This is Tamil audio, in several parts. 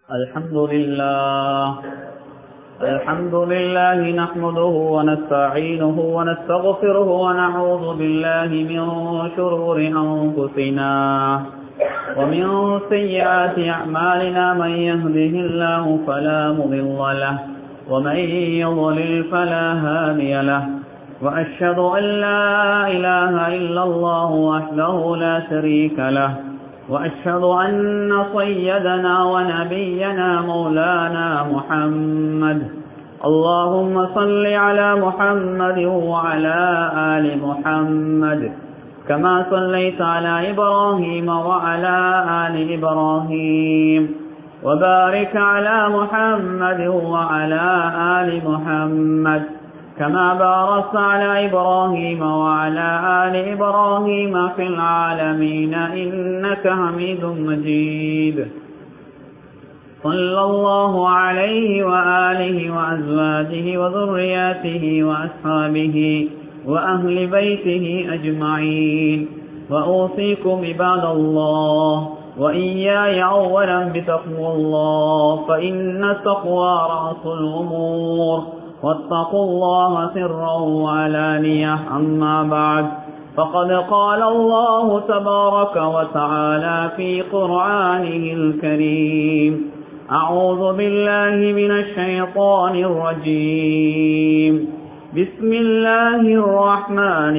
الحمد لله الحمد لله نحمده ونستعينه ونستغفره ونعوذ بالله من شرور أنفسنا ومن سيئات أعمالنا من يهده الله فلا مضل له ومن يضلل فلا هادي له وأشهد أن لا إله إلا الله وحده لا شريك له وأشهد أن سيدنا ونبينا مولانا محمد اللهم صل على محمد وعلى آل محمد كما صليت على إبراهيم وعلى آل إبراهيم وبارك على محمد وعلى آل محمد كما باركت على إبراهيم وعلى آل إبراهيم في العالمين إنك حميد مجيد صلى الله عليه وآله وأزواجه وذرياته وأصحابه وأهل بيته أجمعين وأوصيكم عباد الله وإياي أولا بتقوى الله فإن التقوى رأس الأمور واتقوا الله سرا وعلانية أما بعد فقد قال الله تبارك وتعالى في قرآنه الكريم أعوذ بالله من الشيطان الرجيم بسم الله الرحمن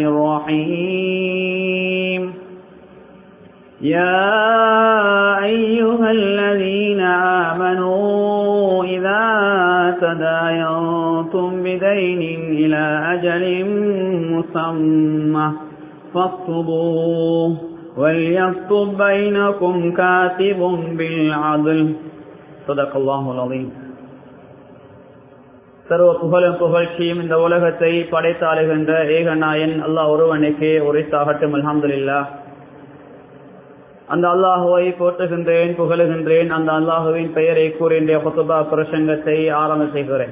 الرحيم يا أيها الذين آمنوا إذا تداينتم بدين إلى أجل مسمى فاكتبوه وليكتب بينكم كاتب بالعدل صدق الله العظيم சர்வ புகழும் புகழ்ச்சியும் இந்த உலகத்தை படைத்தாளுகின்ற ஏகநாயன் அல்லாஹ் ஒருவனுக்கே உரைத்தாகட்டும் அலமதுல்லா அந்த அல்லாஹுவை போற்றுகின்றேன் புகழுகின்றேன் அந்த அல்லாஹுவின் பெயரை கூறிய ஹொசுபா பிரசங்கத்தை ஆரம்ப செய்கிறேன்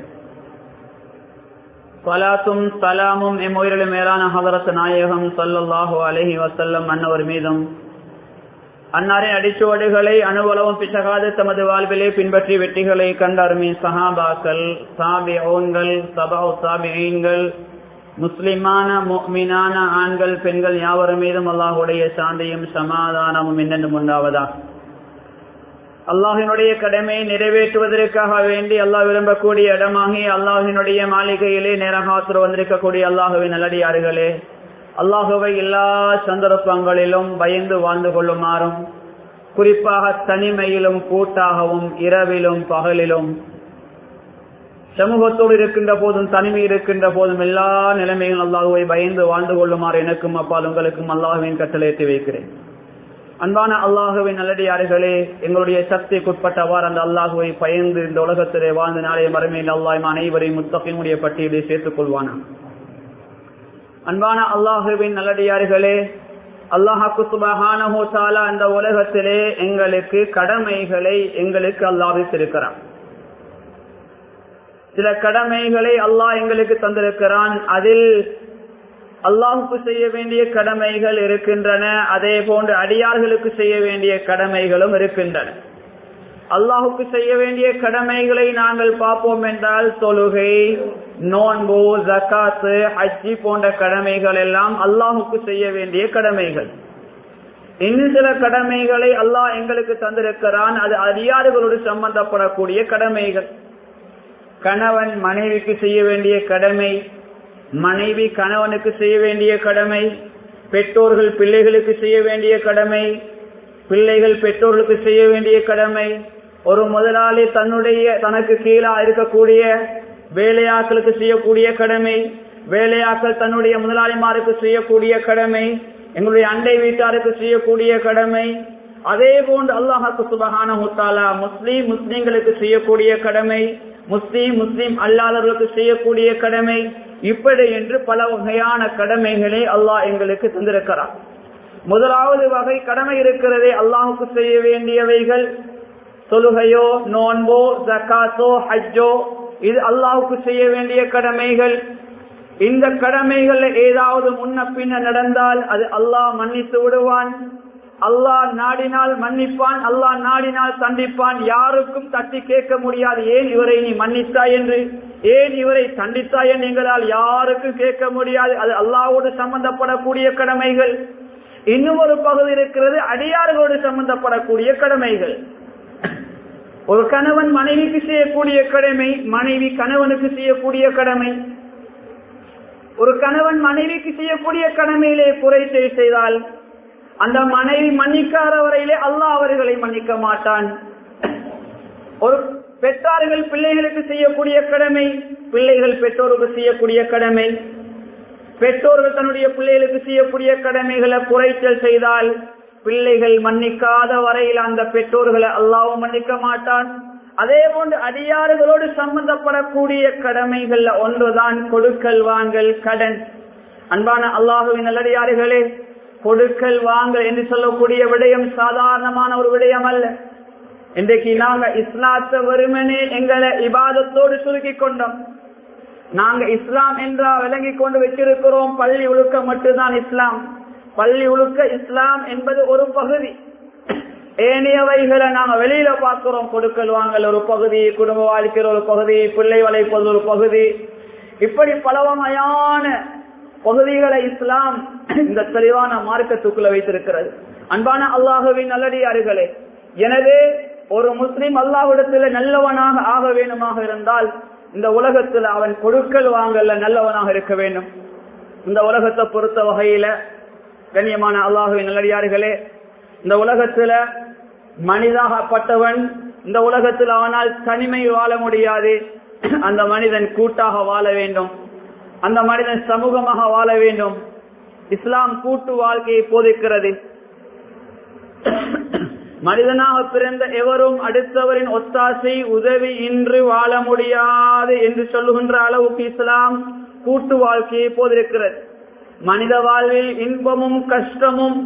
சலாத்தும் சலாமும் எம் உயிரிலும் மேலான ஹதரத் நாயகம் சல்லல்லாஹு அலஹி வசல்லம் அன்னவர் மீதும் அன்னாரின் அடிச்சுவடுகளை அணுவளவும் பிச்சகாது தமது வாழ்விலே பின்பற்றி வெற்றிகளை கண்டாருமே சஹாபாக்கள் சாபி ஓன்கள் சபா சாபிகள் முஸ்லிமான மீனான ஆண்கள் பெண்கள் யாவரும் மீதும் அல்லாஹுடைய சாந்தியும் சமாதானமும் என்னென்னும் உண்டாவதா அல்லாஹினுடைய கடமையை நிறைவேற்றுவதற்காக வேண்டி அல்லாஹ் விரும்பக்கூடிய இடமாகி அல்லாஹினுடைய மாளிகையிலே நேரகாத்திர வந்திருக்கக்கூடிய அல்லாஹுவின் நல்லடியார்களே அல்லாஹுவை எல்லா சந்தர்ப்பங்களிலும் பயந்து வாழ்ந்து கொள்ளுமாறும் குறிப்பாக தனிமையிலும் கூட்டாகவும் இரவிலும் பகலிலும் சமூகத்தோடு இருக்கின்ற போதும் தனிமை இருக்கின்ற போதும் எல்லா நிலைமையும் அல்லாஹுவை பயந்து வாழ்ந்து கொள்ளுமாறு எனக்கும் அப்பால் உங்களுக்கும் அல்லாஹுவின் கட்டளையேற்றி வைக்கிறேன் அன்பான அல்லாஹுவின் நல்லடியார்களே எங்களுடைய சக்திக்குட்பட்டவாறு அந்த அல்லாஹுவை பயந்து இந்த உலகத்திலே வாழ்ந்த நாளைய மறுமையில் அல்லாஹ் அனைவரையும் முத்தகையினுடைய பட்டியலை சேர்த்துக் கொள்வானா அன்பான அல்லாஹுவின் நல்லடியார்களே அல்லாஹாக்கு சுபஹானஹோ சாலா அந்த உலகத்திலே எங்களுக்கு கடமைகளை எங்களுக்கு அல்லாஹ் வைத்திருக்கிறான் சில கடமைகளை அல்லாஹ் எங்களுக்கு தந்திருக்கிறான் அதில் அல்லாஹுக்கு செய்ய வேண்டிய கடமைகள் இருக்கின்றன அதே போன்று அடியார்களுக்கு செய்ய வேண்டிய கடமைகளும் இருக்கின்றன அல்லாஹுக்கு செய்ய வேண்டிய கடமைகளை நாங்கள் பார்ப்போம் என்றால் தொழுகை நோன்பு ஜக்காத்து ஹஜ்ஜி போன்ற கடமைகள் எல்லாம் அல்லாஹுக்கு செய்ய வேண்டிய கடமைகள் இன்னும் சில கடமைகளை அல்லாஹ் எங்களுக்கு தந்திருக்கிறான் அது அடியாறுகளோடு சம்பந்தப்படக்கூடிய கடமைகள் கணவன் மனைவிக்கு செய்ய வேண்டிய கடமை மனைவி கணவனுக்கு செய்ய வேண்டிய கடமை பெற்றோர்கள் பிள்ளைகளுக்கு செய்ய வேண்டிய கடமை பிள்ளைகள் பெற்றோர்களுக்கு செய்ய வேண்டிய கடமை ஒரு முதலாளி தன்னுடைய தனக்கு கீழா இருக்கக்கூடிய வேலையாக்களுக்கு செய்யக்கூடிய கடமை வேலையாக்கள் தன்னுடைய முதலாளிமாருக்கு செய்யக்கூடிய கடமை எங்களுடைய அண்டை வீட்டாருக்கு செய்யக்கூடிய கடமை அதே போன்று அல்லாஹாக்கு சுபகான முத்தாலா முஸ்லீம் முஸ்லீம்களுக்கு செய்யக்கூடிய கடமை முஸ்லீம் முஸ்லீம் அல்லாதவர்களுக்கு செய்யக்கூடிய கடமை இப்படி என்று பல வகையான கடமைகளை அல்லாஹ் எங்களுக்கு தந்திருக்கிறார் முதலாவது வகை கடமை இருக்கிறதே அல்லாஹுக்கு செய்ய வேண்டியவைகள் தொழுகையோ நோன்போ ஜக்காத்தோ ஹஜ்ஜோ இது அல்லாஹுக்கு செய்ய வேண்டிய கடமைகள் இந்த கடமைகள் ஏதாவது முன்ன பின்ன நடந்தால் அது அல்லாஹ் மன்னித்து விடுவான் அல்லாஹ் நாடினால் மன்னிப்பான் அல்லாஹ் நாடினால் தண்டிப்பான் யாருக்கும் தட்டி கேட்க முடியாது ஏன் இவரை நீ மன்னித்தாய் என்று ஏன் இவரை தண்டித்தாய் என்று எங்களால் யாருக்கும் கேட்க முடியாது அது அல்லாவோடு சம்பந்தப்படக்கூடிய கடமைகள் இன்னும் ஒரு பகுதி இருக்கிறது அடியார்களோடு சம்பந்தப்படக்கூடிய கடமைகள் ஒரு கணவன் மனைவிக்கு செய்யக்கூடிய கடமை மனைவி கணவனுக்கு செய்யக்கூடிய கடமை ஒரு கணவன் மனைவிக்கு செய்யக்கூடிய கடமையிலே குறை செய்தால் அந்த மனைவி மன்னிக்காத வரையிலே அல்லாஹ் அவர்களை மன்னிக்க மாட்டான் ஒரு பெற்றார்கள் பிள்ளைகளுக்கு செய்யக்கூடிய கடமை பிள்ளைகள் பெற்றோருக்கு செய்யக்கூடிய கடமை பெற்றோர்கள் தன்னுடைய பிள்ளைகளுக்கு செய்யக்கூடிய கடமைகளை குறைச்சல் செய்தால் பிள்ளைகள் மன்னிக்காத வரையில் அந்த பெற்றோர்களை அல்லாவும் மன்னிக்க மாட்டான் அதே போன்று அடியாறுகளோடு சம்பந்தப்படக்கூடிய கடமைகள்ல ஒன்றுதான் கொடுக்கல் வாங்கல் கடன் அன்பான அல்லாஹுவின் நல்லடியாறுகளே கொடுக்கல் வாங்கல் என்று சொல்லக்கூடிய விடயம் சாதாரணமான ஒரு விடயம் அல்ல இன்றைக்கு நாங்க இஸ்லாத்த வெறுமனே எங்களை இபாதத்தோடு சுருக்கி கொண்டோம் நாங்க இஸ்லாம் என்றா விளங்கி கொண்டு வச்சிருக்கிறோம் பள்ளி ஒழுக்க மட்டும்தான் இஸ்லாம் பள்ளி ஒழுக்க இஸ்லாம் என்பது ஒரு பகுதி ஏனையவைகளை நாங்க வெளியில பார்க்கிறோம் கொடுக்கல் வாங்கல் ஒரு பகுதி குடும்ப வாழ்க்கையில் ஒரு பகுதி பிள்ளை வளைப்பது ஒரு பகுதி இப்படி பல வகையான பகுதிகளை இஸ்லாம் இந்த தெளிவான மார்க்கத்துக்குள்ள வைத்திருக்கிறது அன்பான அல்லாஹுவின் நல்லடியார்களே எனவே ஒரு முஸ்லிம் அல்லாஹ்விடத்தில் நல்லவனாக ஆக வேண்டுமாக இருந்தால் இந்த உலகத்தில் அவன் கொடுக்கல் வாங்கல நல்லவனாக இருக்க வேண்டும் இந்த உலகத்தை பொறுத்த வகையில கண்ணியமான அல்லாஹுவின் நல்லடியார்களே இந்த உலகத்துல மனிதாகப்பட்டவன் இந்த உலகத்தில் அவனால் தனிமை வாழ முடியாது அந்த மனிதன் கூட்டாக வாழ வேண்டும் அந்த மனிதன் சமூகமாக வாழ வேண்டும் இஸ்லாம் கூட்டு வாழ்க்கையை போதிக்கிறது மனிதனாக பிறந்த எவரும் அடுத்தவரின் ஒத்தாசை உதவி இன்று வாழ முடியாது என்று சொல்லுகின்ற அளவுக்கு இஸ்லாம் கூட்டு வாழ்க்கையை போதிருக்கிறது மனித வாழ்வில் இன்பமும் கஷ்டமும்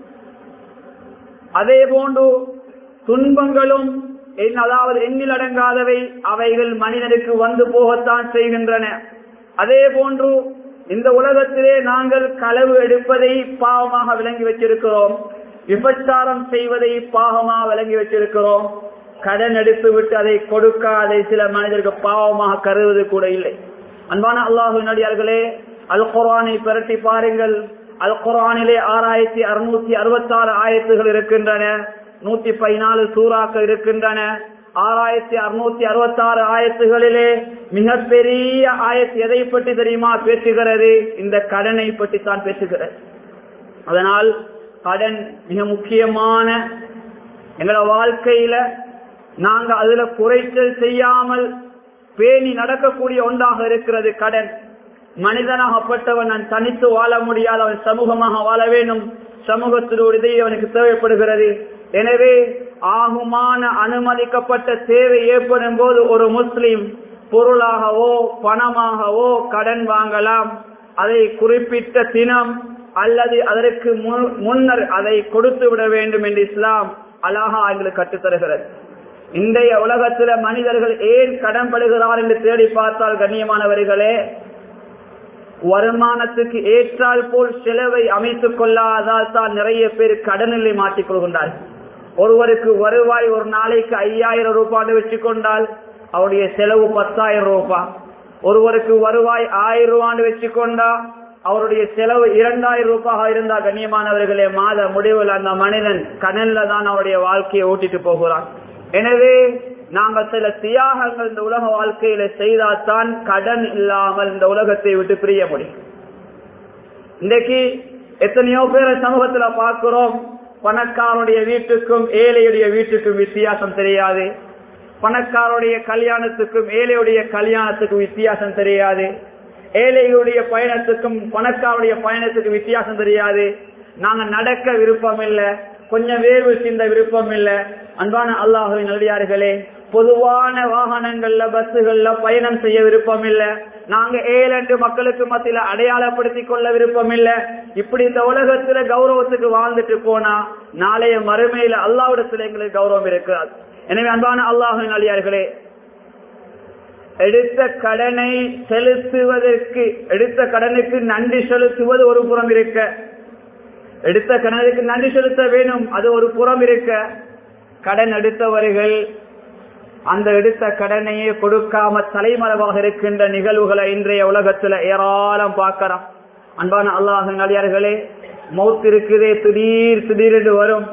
அதே போன்று துன்பங்களும் அதாவது எண்ணில் அடங்காதவை அவைகள் மனிதனுக்கு வந்து போகத்தான் செய்கின்றன அதே போன்று இந்த உலகத்திலே நாங்கள் களவு எடுப்பதை பாவமாக விளங்கி வச்சிருக்கிறோம் விபச்சாரம் செய்வதை பாவமாக விளங்கி வச்சிருக்கிறோம் கடன் எடுத்து விட்டு அதை கொடுக்க அதை சில மனிதருக்கு பாவமாக கருதுவது கூட இல்லை அன்பான அல்லாஹு நடிகார்களே அல் குரானை பிரட்டி பாருங்கள் அல் குரானிலே ஆறாயிரத்தி அறுநூத்தி அறுபத்தி ஆறு ஆயத்துகள் இருக்கின்றன நூத்தி பதினாலு சூறாக்கள் இருக்கின்றன ஆறாயிரத்தி அறுநூத்தி அறுபத்தி ஆறு ஆயத்துகளிலே மிகப்பெரிய ஆயத்து எதை பற்றி தெரியுமா பேசுகிறது இந்த கடனை பற்றி தான் பேசுகிறது அதனால் கடன் மிக முக்கியமான எங்களோட வாழ்க்கையில நாங்க அதுல குறைச்சல் செய்யாமல் பேணி நடக்கக்கூடிய ஒன்றாக இருக்கிறது கடன் மனிதனாகப்பட்டவன் நான் தனித்து வாழ முடியாத அவன் சமூகமாக வாழ வேண்டும் சமூகத்தினுடைய அவனுக்கு தேவைப்படுகிறது எனவே ஆகுமான அனுமதிக்கப்பட்ட தேவை ஏற்படும் போது ஒரு முஸ்லிம் பொருளாகவோ பணமாகவோ கடன் வாங்கலாம் அதை குறிப்பிட்ட தினம் அல்லது அதற்கு முன்னர் அதை கொடுத்து விட வேண்டும் என்று இஸ்லாம் அழகா எங்களுக்கு கற்றுத்தருகிறது இன்றைய உலகத்துல மனிதர்கள் ஏன் கடன் படுகிறார் என்று தேடி பார்த்தால் கண்ணியமானவர்களே வருமானத்துக்கு ஏற்றால் போல் செலவை அமைத்துக் கொள்ளாதால் தான் நிறைய பேர் கடனிலை மாட்டிக் கொள்கின்றார்கள் ஒருவருக்கு வருவாய் ஒரு நாளைக்கு ஐயாயிரம் ரூபாய் வச்சுக்கொண்டால் அவருடைய செலவு பத்தாயிரம் ரூபாய் ஒருவருக்கு வருவாய் ஆயிரம் ரூபாய் வச்சுக்கொண்டா அவருடைய செலவு இரண்டாயிரம் ரூபாய் இருந்தா கண்ணியமானவர்களே மாத முடிவில் அந்த மனிதன் கடன்ல தான் அவருடைய வாழ்க்கையை ஓட்டிட்டு போகிறான் எனவே நாங்கள் சில தியாகங்கள் இந்த உலக வாழ்க்கையில செய்தால்தான் கடன் இல்லாமல் இந்த உலகத்தை விட்டு பிரிய முடியும் இன்றைக்கு எத்தனையோ பேரை சமூகத்துல பார்க்கிறோம் பணக்காரனுடைய வீட்டுக்கும் ஏழையுடைய வீட்டுக்கும் வித்தியாசம் தெரியாது பணக்காரருடைய கல்யாணத்துக்கும் ஏழையுடைய கல்யாணத்துக்கும் வித்தியாசம் தெரியாது ஏழைகளுடைய பயணத்துக்கும் பணக்காரருடைய பயணத்துக்கும் வித்தியாசம் தெரியாது நாங்க நடக்க விருப்பம் இல்லை கொஞ்சம் வேர்வு சிந்த விருப்பம் இல்லை அன்பான அல்லாஹுவின் நல்லடியார்களே பொதுவான வாகனங்கள்ல பஸ்ஸுகள்ல பயணம் செய்ய விருப்பம் இல்ல நாங்க ஏழெண்டு மக்களுக்கு மத்தியில அடையாளப்படுத்திக் கொள்ள விருப்பம் இல்ல இப்படி இந்த உலகத்துல கௌரவத்துக்கு வாழ்ந்துட்டு போனா நாளைய மறுமையில அல்லாவிடத்துல எங்களுக்கு கௌரவம் இருக்காது எனவே அன்பான அல்லாஹின் அழியார்களே எடுத்த கடனை செலுத்துவதற்கு எடுத்த கடனுக்கு நன்றி செலுத்துவது ஒரு புறம் இருக்க எடுத்த கடனுக்கு நன்றி செலுத்த வேணும் அது ஒரு புறம் இருக்க கடன் எடுத்தவர்கள் அந்த எடுத்த கடனையே கொடுக்காம தலைமறைவாக இருக்கின்ற நிகழ்வுகளை இன்றைய உலகத்துல ஏராளம் பார்க்கிறோம் அன்பான அல்லாஹ் நடிகார்களே மௌத் இருக்குதே திடீர் திடீரென்று வரும்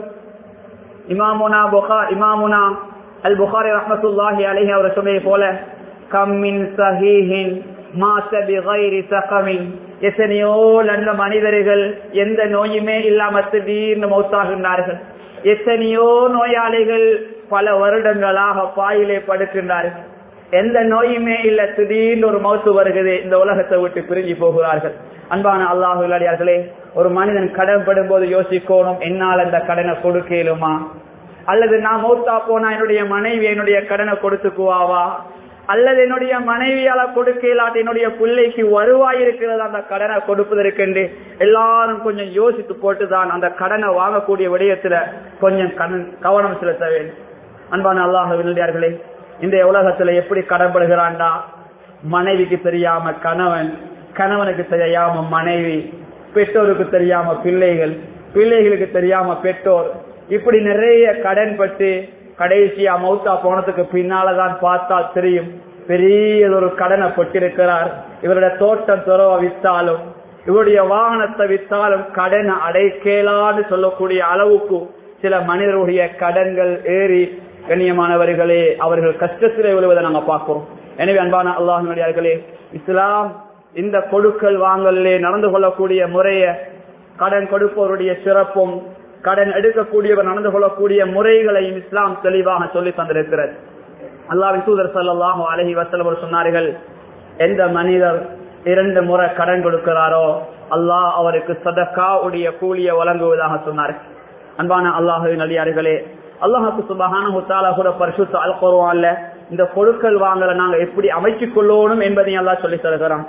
இமாமுனா புகா இமாமுனா அல் புகாரி ரஹமத்துல்லாஹி அலைஹி அவர் சொன்னதை போல கம்மின் சஹீஹின் மாச பிகைரி சகமின் எத்தனையோ நல்ல மனிதர்கள் எந்த நோயுமே இல்லாம திடீர்னு மௌத்தாகின்றார்கள் எத்தனையோ நோயாளிகள் பல வருடங்களாக பாயிலே படுக்கின்றார்கள் எந்த நோயுமே இல்ல திடீர்னு ஒரு மௌத்து வருகிறது இந்த உலகத்தை விட்டு பிரிஞ்சு போகிறார்கள் அன்பான அல்லாஹு அடியார்களே ஒரு மனிதன் கடன் படும் போது யோசிக்கணும் என்னால் அந்த கடனை கொடுக்கலுமா அல்லது நான் மௌத்தா போனா என்னுடைய மனைவி என்னுடைய கடனை கொடுத்துக்குவாவா அல்லது என்னுடைய மனைவியால கொடுக்கலாட்டு என்னுடைய பிள்ளைக்கு வருவாய் இருக்கிறது அந்த கடனை கொடுப்பதற்கென்று எல்லாரும் கொஞ்சம் யோசித்து போட்டுதான் அந்த கடனை வாங்கக்கூடிய விடயத்துல கொஞ்சம் கவனம் செலுத்த வேண்டும் அன்பான அல்லாஹ் விருந்தியார்களே இந்த உலகத்துல எப்படி கடன்படுகிறான்டா மனைவிக்கு தெரியாம கணவன் கணவனுக்கு தெரியாம மனைவி பெற்றோருக்கு தெரியாம பிள்ளைகள் பிள்ளைகளுக்கு தெரியாம பெற்றோர் இப்படி நிறைய கடன் பட்டு கடைசியா மௌத்தா போனதுக்கு பின்னாலதான் பார்த்தா தெரியும் பெரிய ஒரு கடனை பட்டிருக்கிறார் இவருடைய தோட்டம் துறவ வித்தாலும் இவருடைய வாகனத்தை வித்தாலும் கடனை அடைக்கலான்னு சொல்லக்கூடிய அளவுக்கு சில மனிதருடைய கடன்கள் ஏறி கண்ணியமானவர்களே அவர்கள் கஷ்டத்திலே விழுவதை நாங்க பார்க்கிறோம் எனவே அன்பான அல்லாஹினடியார்களே இஸ்லாம் இந்த கொடுக்கல் வாங்கலே நடந்து கொள்ளக்கூடிய முறைய கடன் கொடுப்பவருடைய சிறப்பும் கடன் எடுக்கக்கூடியவர் நடந்து கொள்ளக்கூடிய முறைகளையும் இஸ்லாம் தெளிவாக சொல்லி தந்திருக்கிறது அல்லாவின் தூதர் சல்லாஹூ அலஹி வசலம் சொன்னார்கள் எந்த மனிதர் இரண்டு முறை கடன் கொடுக்கிறாரோ அல்லாஹ் அவருக்கு சதக்கா உடைய கூலிய வழங்குவதாக சொன்னார் அன்பான அல்லாஹுவின் அடியார்களே அல்லாஹுக்கு சுபகான கூட பரிசுத்த அல் குருவான்ல இந்த பொருட்கள் வாங்கல நாங்க எப்படி அமைச்சுக் கொள்ளணும் என்பதையும் எல்லாம் சொல்லி தருகிறான்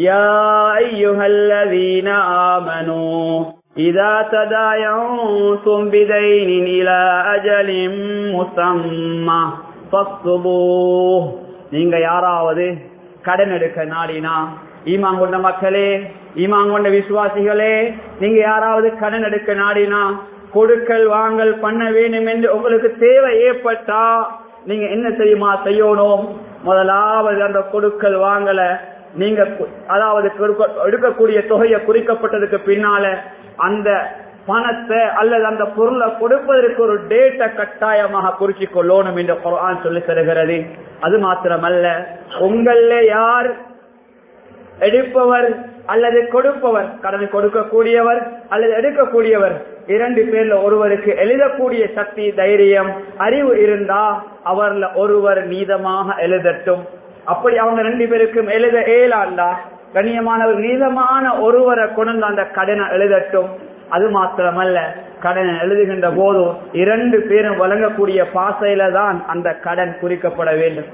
إذا تداينتم بدين إلى أجل مسمى فاكتبوه நீங்க யாராவது கடன் எடுக்க நாடினா ஈமான் கொண்ட மக்களே ஈமான் கொண்ட விசுவாசிகளே நீங்க யாராவது கடன் எடுக்க நாடினா கொடுக்கல் வாங்கல் பண்ண வேண்டும் என்று உங்களுக்கு தேவை ஏற்பட்டா நீங்க என்ன செய்யுமா செய்யணும் முதலாவது அந்த கொடுக்கல் வாங்கல நீங்க அதாவது எடுக்கக்கூடிய தொகையை குறிக்கப்பட்டதுக்கு பின்னால அந்த பணத்தை அல்லது அந்த பொருளை கொடுப்பதற்கு ஒரு டேட்டை கட்டாயமாக குறிச்சு கொள்ளணும் என்று குரான் சொல்லி தருகிறது அது மாத்திரமல்ல உங்கள யார் எடுப்பவர் அல்லது கொடுப்பவர் கடனை கொடுக்கக்கூடியவர் அல்லது எடுக்கக்கூடியவர் இரண்டு பேர்ல ஒருவருக்கு எழுதக்கூடிய சக்தி தைரியம் அறிவு இருந்தா அவர்ல ஒருவர் நீதமாக எழுதட்டும் அப்படி அவங்க ரெண்டு பேருக்கும் எழுத ஏலாண்டா கண்ணியமானவர் நீதமான ஒருவரை கொண்டு அந்த கடனை எழுதட்டும் அது மாத்திரமல்ல கடனை எழுதுகின்ற போதும் இரண்டு பேரும் வழங்கக்கூடிய பாசையில தான் அந்த கடன் குறிக்கப்பட வேண்டும்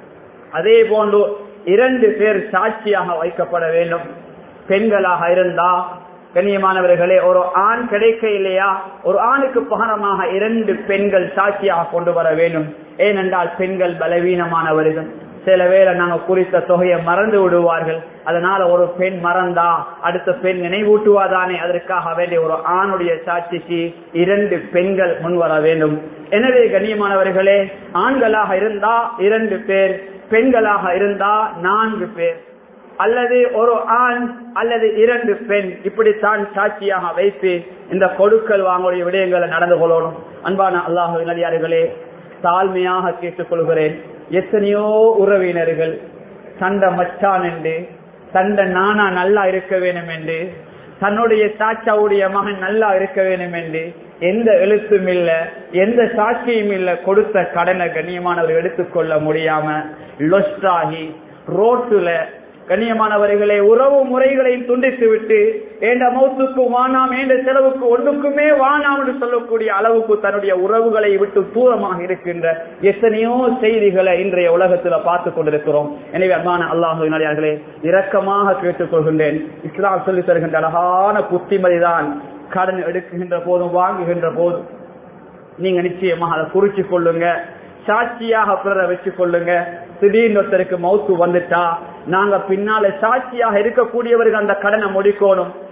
அதே போன்று இரண்டு பேர் சாட்சியாக வைக்கப்பட வேண்டும் பெண்களாக இருந்தா கண்ணியமானவர்களே ஒரு ஆண் கிடைக்க இல்லையா ஒரு ஆணுக்கு பகரமாக இரண்டு பெண்கள் சாட்சியாக கொண்டு வர வேண்டும் ஏனென்றால் பெண்கள் பலவீனமானவர்கள் சில வேளை நாங்க குறித்த தொகையை மறந்து விடுவார்கள் அதனால ஒரு பெண் மறந்தா அடுத்த பெண் நினைவூட்டுவாதானே அதற்காக வேண்டிய ஒரு ஆணுடைய சாட்சிக்கு இரண்டு பெண்கள் முன்வர வேண்டும் எனவே கண்ணியமானவர்களே ஆண்களாக இருந்தா இரண்டு பேர் பெண்களாக இருந்தா நான்கு பேர் அல்லது ஒரு ஆண் அல்லது இரண்டு பெண் இப்படித்தான் சாட்சியாக வைத்து இந்த கொடுக்கல் வாங்கக்கூடிய விடயங்களை நடந்து கொள்ளணும் அன்பான அல்லாஹு நடிகார்களே தாழ்மையாக கேட்டுக்கொள்கிறேன் எத்தனையோ உறவினர்கள் சண்டை மச்சான் என்று சண்டை நானா நல்லா இருக்க வேண்டும் என்று தன்னுடைய சாச்சாவுடைய மகன் நல்லா இருக்க வேண்டும் என்று எந்த எழுத்தும் இல்ல எந்த சாட்சியும் இல்ல கொடுத்த கடனை கண்ணியமானவர் எடுத்துக்கொள்ள முடியாம லொஸ்டாகி ரோட்டுல கண்ணியமானவர்களை உறவு முறைகளையும் துண்டித்து விட்டு ஏண்ட மௌத்துக்கு வானாம் ஏண்ட செலவுக்கு ஒன்றுக்குமே வானாம் என்று சொல்லக்கூடிய அளவுக்கு தன்னுடைய உறவுகளை விட்டு தூரமாக இருக்கின்ற எத்தனையோ செய்திகளை இன்றைய உலகத்துல பார்த்து கொண்டிருக்கிறோம் எனவே அன்பான அல்லாஹு நடிகார்களே இரக்கமாக கேட்டுக்கொள்கின்றேன் இஸ்லாம் சொல்லி தருகின்ற அழகான புத்திமதிதான் கடன் எடுக்குகின்ற போதும் வாங்குகின்ற போதும் நீங்க நிச்சயமாக அதை குறிச்சு கொள்ளுங்க சாட்சியாக பிறரை வச்சு கொள்ளுங்க திடீர்னு ஒருத்தருக்கு மவுத்து வந்துட்டா நாங்க பின்னால சாட்சியாக இருக்கக்கூடியவர்கள் அந்த கடனை முடிக்கணும்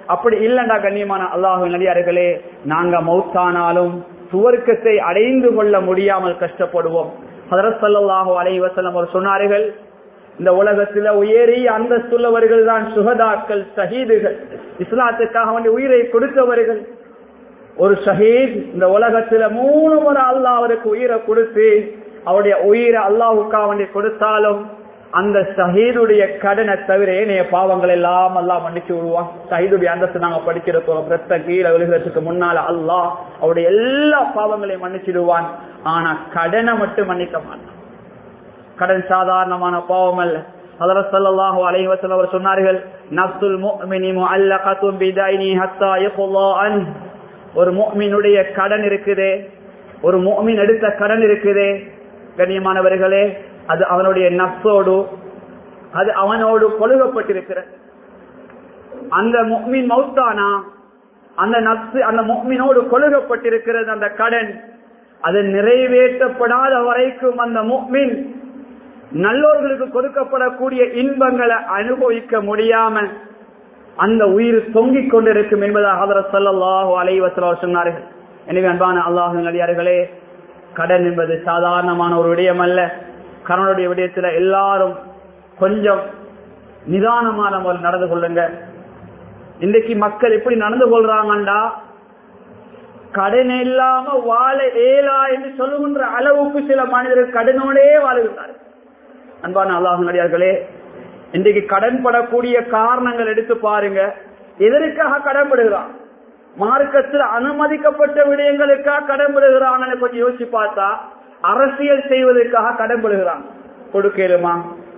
அப்படி இல்லைண்டா கண்ணியமான அல்லாஹு நடிகார்களே நாங்க மௌத்தானாலும் சுவர்க்கத்தை அடைந்து கொள்ள முடியாமல் கஷ்டப்படுவோம் ஹதரத் ஸல்லல்லாஹு அலைஹி வஸல்லம் அவர் சொன்னார்கள் இந்த உலகத்துல உயரிய அந்தஸ்துள்ளவர்கள் தான் சுகதாக்கள் ஷஹீதுகள் இஸ்லாத்துக்காக வேண்டிய உயிரை கொடுத்தவர்கள் ஒரு ஷஹீத் இந்த உலகத்துல மூணு முறை அல்லாஹ் அவருக்கு உயிரை கொடுத்து அவருடைய உயிரை அல்லாஹுக்காக வேண்டி கொடுத்தாலும் அந்த ஷஹீதுடைய கடனை தவிர ஏனைய பாவங்கள் எல்லாம் அல்லாஹ் மன்னிச்சு விடுவான் ஷஹீதுடைய அந்தஸ்து நாங்க படிச்சிருக்கோம் ரத்த கீழே விழுகிறதுக்கு முன்னால அல்லாஹ் அவருடைய எல்லா பாவங்களையும் மன்னிச்சிடுவான் ஆனா கடனை மட்டும் மன்னிக்க மாட்டான் கடன் சாதாரணமான பாவம் அல்ல ஹதரத் ஸல்லல்லாஹு அலைஹி வஸல்லம் அவர் சொன்னார்கள் நஃப்ஸுல் முஃமினி முஅல்லகத்துன் பிதைனி ஹத்தா யக்லா அன் ஒரு முஃமினுடைய கடன் இருக்குதே ஒரு முஃமின் எடுத்த கடன் இருக்குதே கண்ணியமானவர்களே அது அவனுடைய நஃப்ஸோடு அது அவனோடு கொழுகப்பட்டிருக்கிறது அந்த முஃமின் மௌத்தானா அந்த நப்சு அந்த முஃமினோடு கொழுகப்பட்டிருக்கிறது அந்த கடன் அது நிறைவேற்றப்படாத வரைக்கும் அந்த முஃமின் நல்லோர்களுக்கு கொடுக்கப்படக்கூடிய இன்பங்களை அனுபவிக்க முடியாம அந்த உயிர் தொங்கிக் கொண்டிருக்கும் என்பதாக ஹதரத் ஸல்லல்லாஹு அலைஹி வஸல்லம் சொன்னார்கள் எனவே அன்பான அல்லாஹின் அடியார்களே கடன் என்பது சாதாரணமான ஒரு விடயம் அல்ல கடனுடைய விடயத்துல எல்லாரும் கொஞ்சம் நிதானமான முறையில் நடந்து கொள்ளுங்க இன்றைக்கு மக்கள் எப்படி நடந்து கொள்றாங்கண்டா கடன் இல்லாம வாழ ஏலா என்று சொல்லுகின்ற அளவுக்கு சில மனிதர்கள் கடனோடே வாழுகிறார்கள் அன்பான அல்லாஹ் நடிகார்களே இன்றைக்கு கடன் படக்கூடிய காரணங்கள் எடுத்து பாருங்க எதற்காக கடன்படுகிறான் மார்க்கத்தில் அனுமதிக்கப்பட்ட விடயங்களுக்காக கடன்படுகிறான் கொஞ்சம் யோசிச்சு பார்த்தா அரசியல் செய்வதற்காக கடன்படுகிறான் கொடுக்கலுமா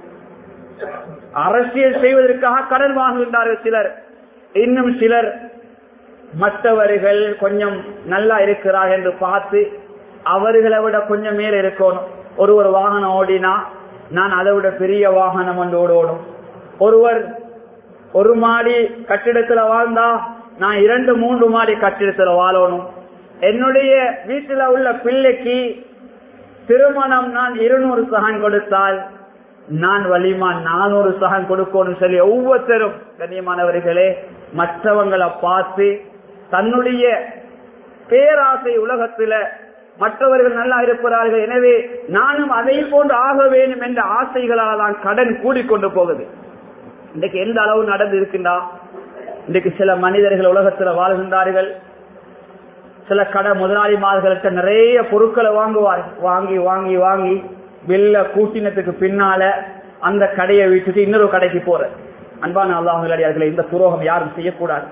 அரசியல் செய்வதற்காக கடன் வாங்குகின்றார்கள் சிலர் இன்னும் சிலர் மற்றவர்கள் கொஞ்சம் நல்லா இருக்கிறார் என்று பார்த்து அவர்களை விட கொஞ்சம் மேல இருக்கணும் ஒரு ஒரு வாகனம் ஓடினா நான் அதை விட பெரிய வாகனம் ஒன்று ஓடணும் ஒருவர் ஒரு மாடி கட்டிடத்துல வாழ்ந்தா நான் இரண்டு மூன்று மாடி கட்டிடத்துல வாழணும் என்னுடைய வீட்டுல உள்ள பிள்ளைக்கு திருமணம் நான் இருநூறு சகன் கொடுத்தால் நான் வலிமா நானூறு சகன் கொடுக்கணும் சொல்லி ஒவ்வொருத்தரும் கண்ணியமானவர்களே மற்றவங்களை பார்த்து தன்னுடைய பேராசை உலகத்துல மற்றவர்கள் நல்லா இருக்கிறார்கள் எனவே நானும் அதை போன்று ஆக வேண்டும் என்ற ஆசைகளால் தான் கடன் கூடிக்கொண்டு போகுது இன்றைக்கு எந்த அளவு நடந்து இருக்கின்றா இன்றைக்கு சில மனிதர்கள் உலகத்துல வாழ்கின்றார்கள் சில கடை முதலாளிமார்கள்ட்ட நிறைய பொருட்களை வாங்குவார்கள் வாங்கி வாங்கி வாங்கி வெள்ள கூட்டினத்துக்கு பின்னால அந்த கடையை விட்டுட்டு இன்னொரு கடைக்கு போற அன்பான அல்லாஹர்களே இந்த துரோகம் யாரும் செய்யக்கூடாது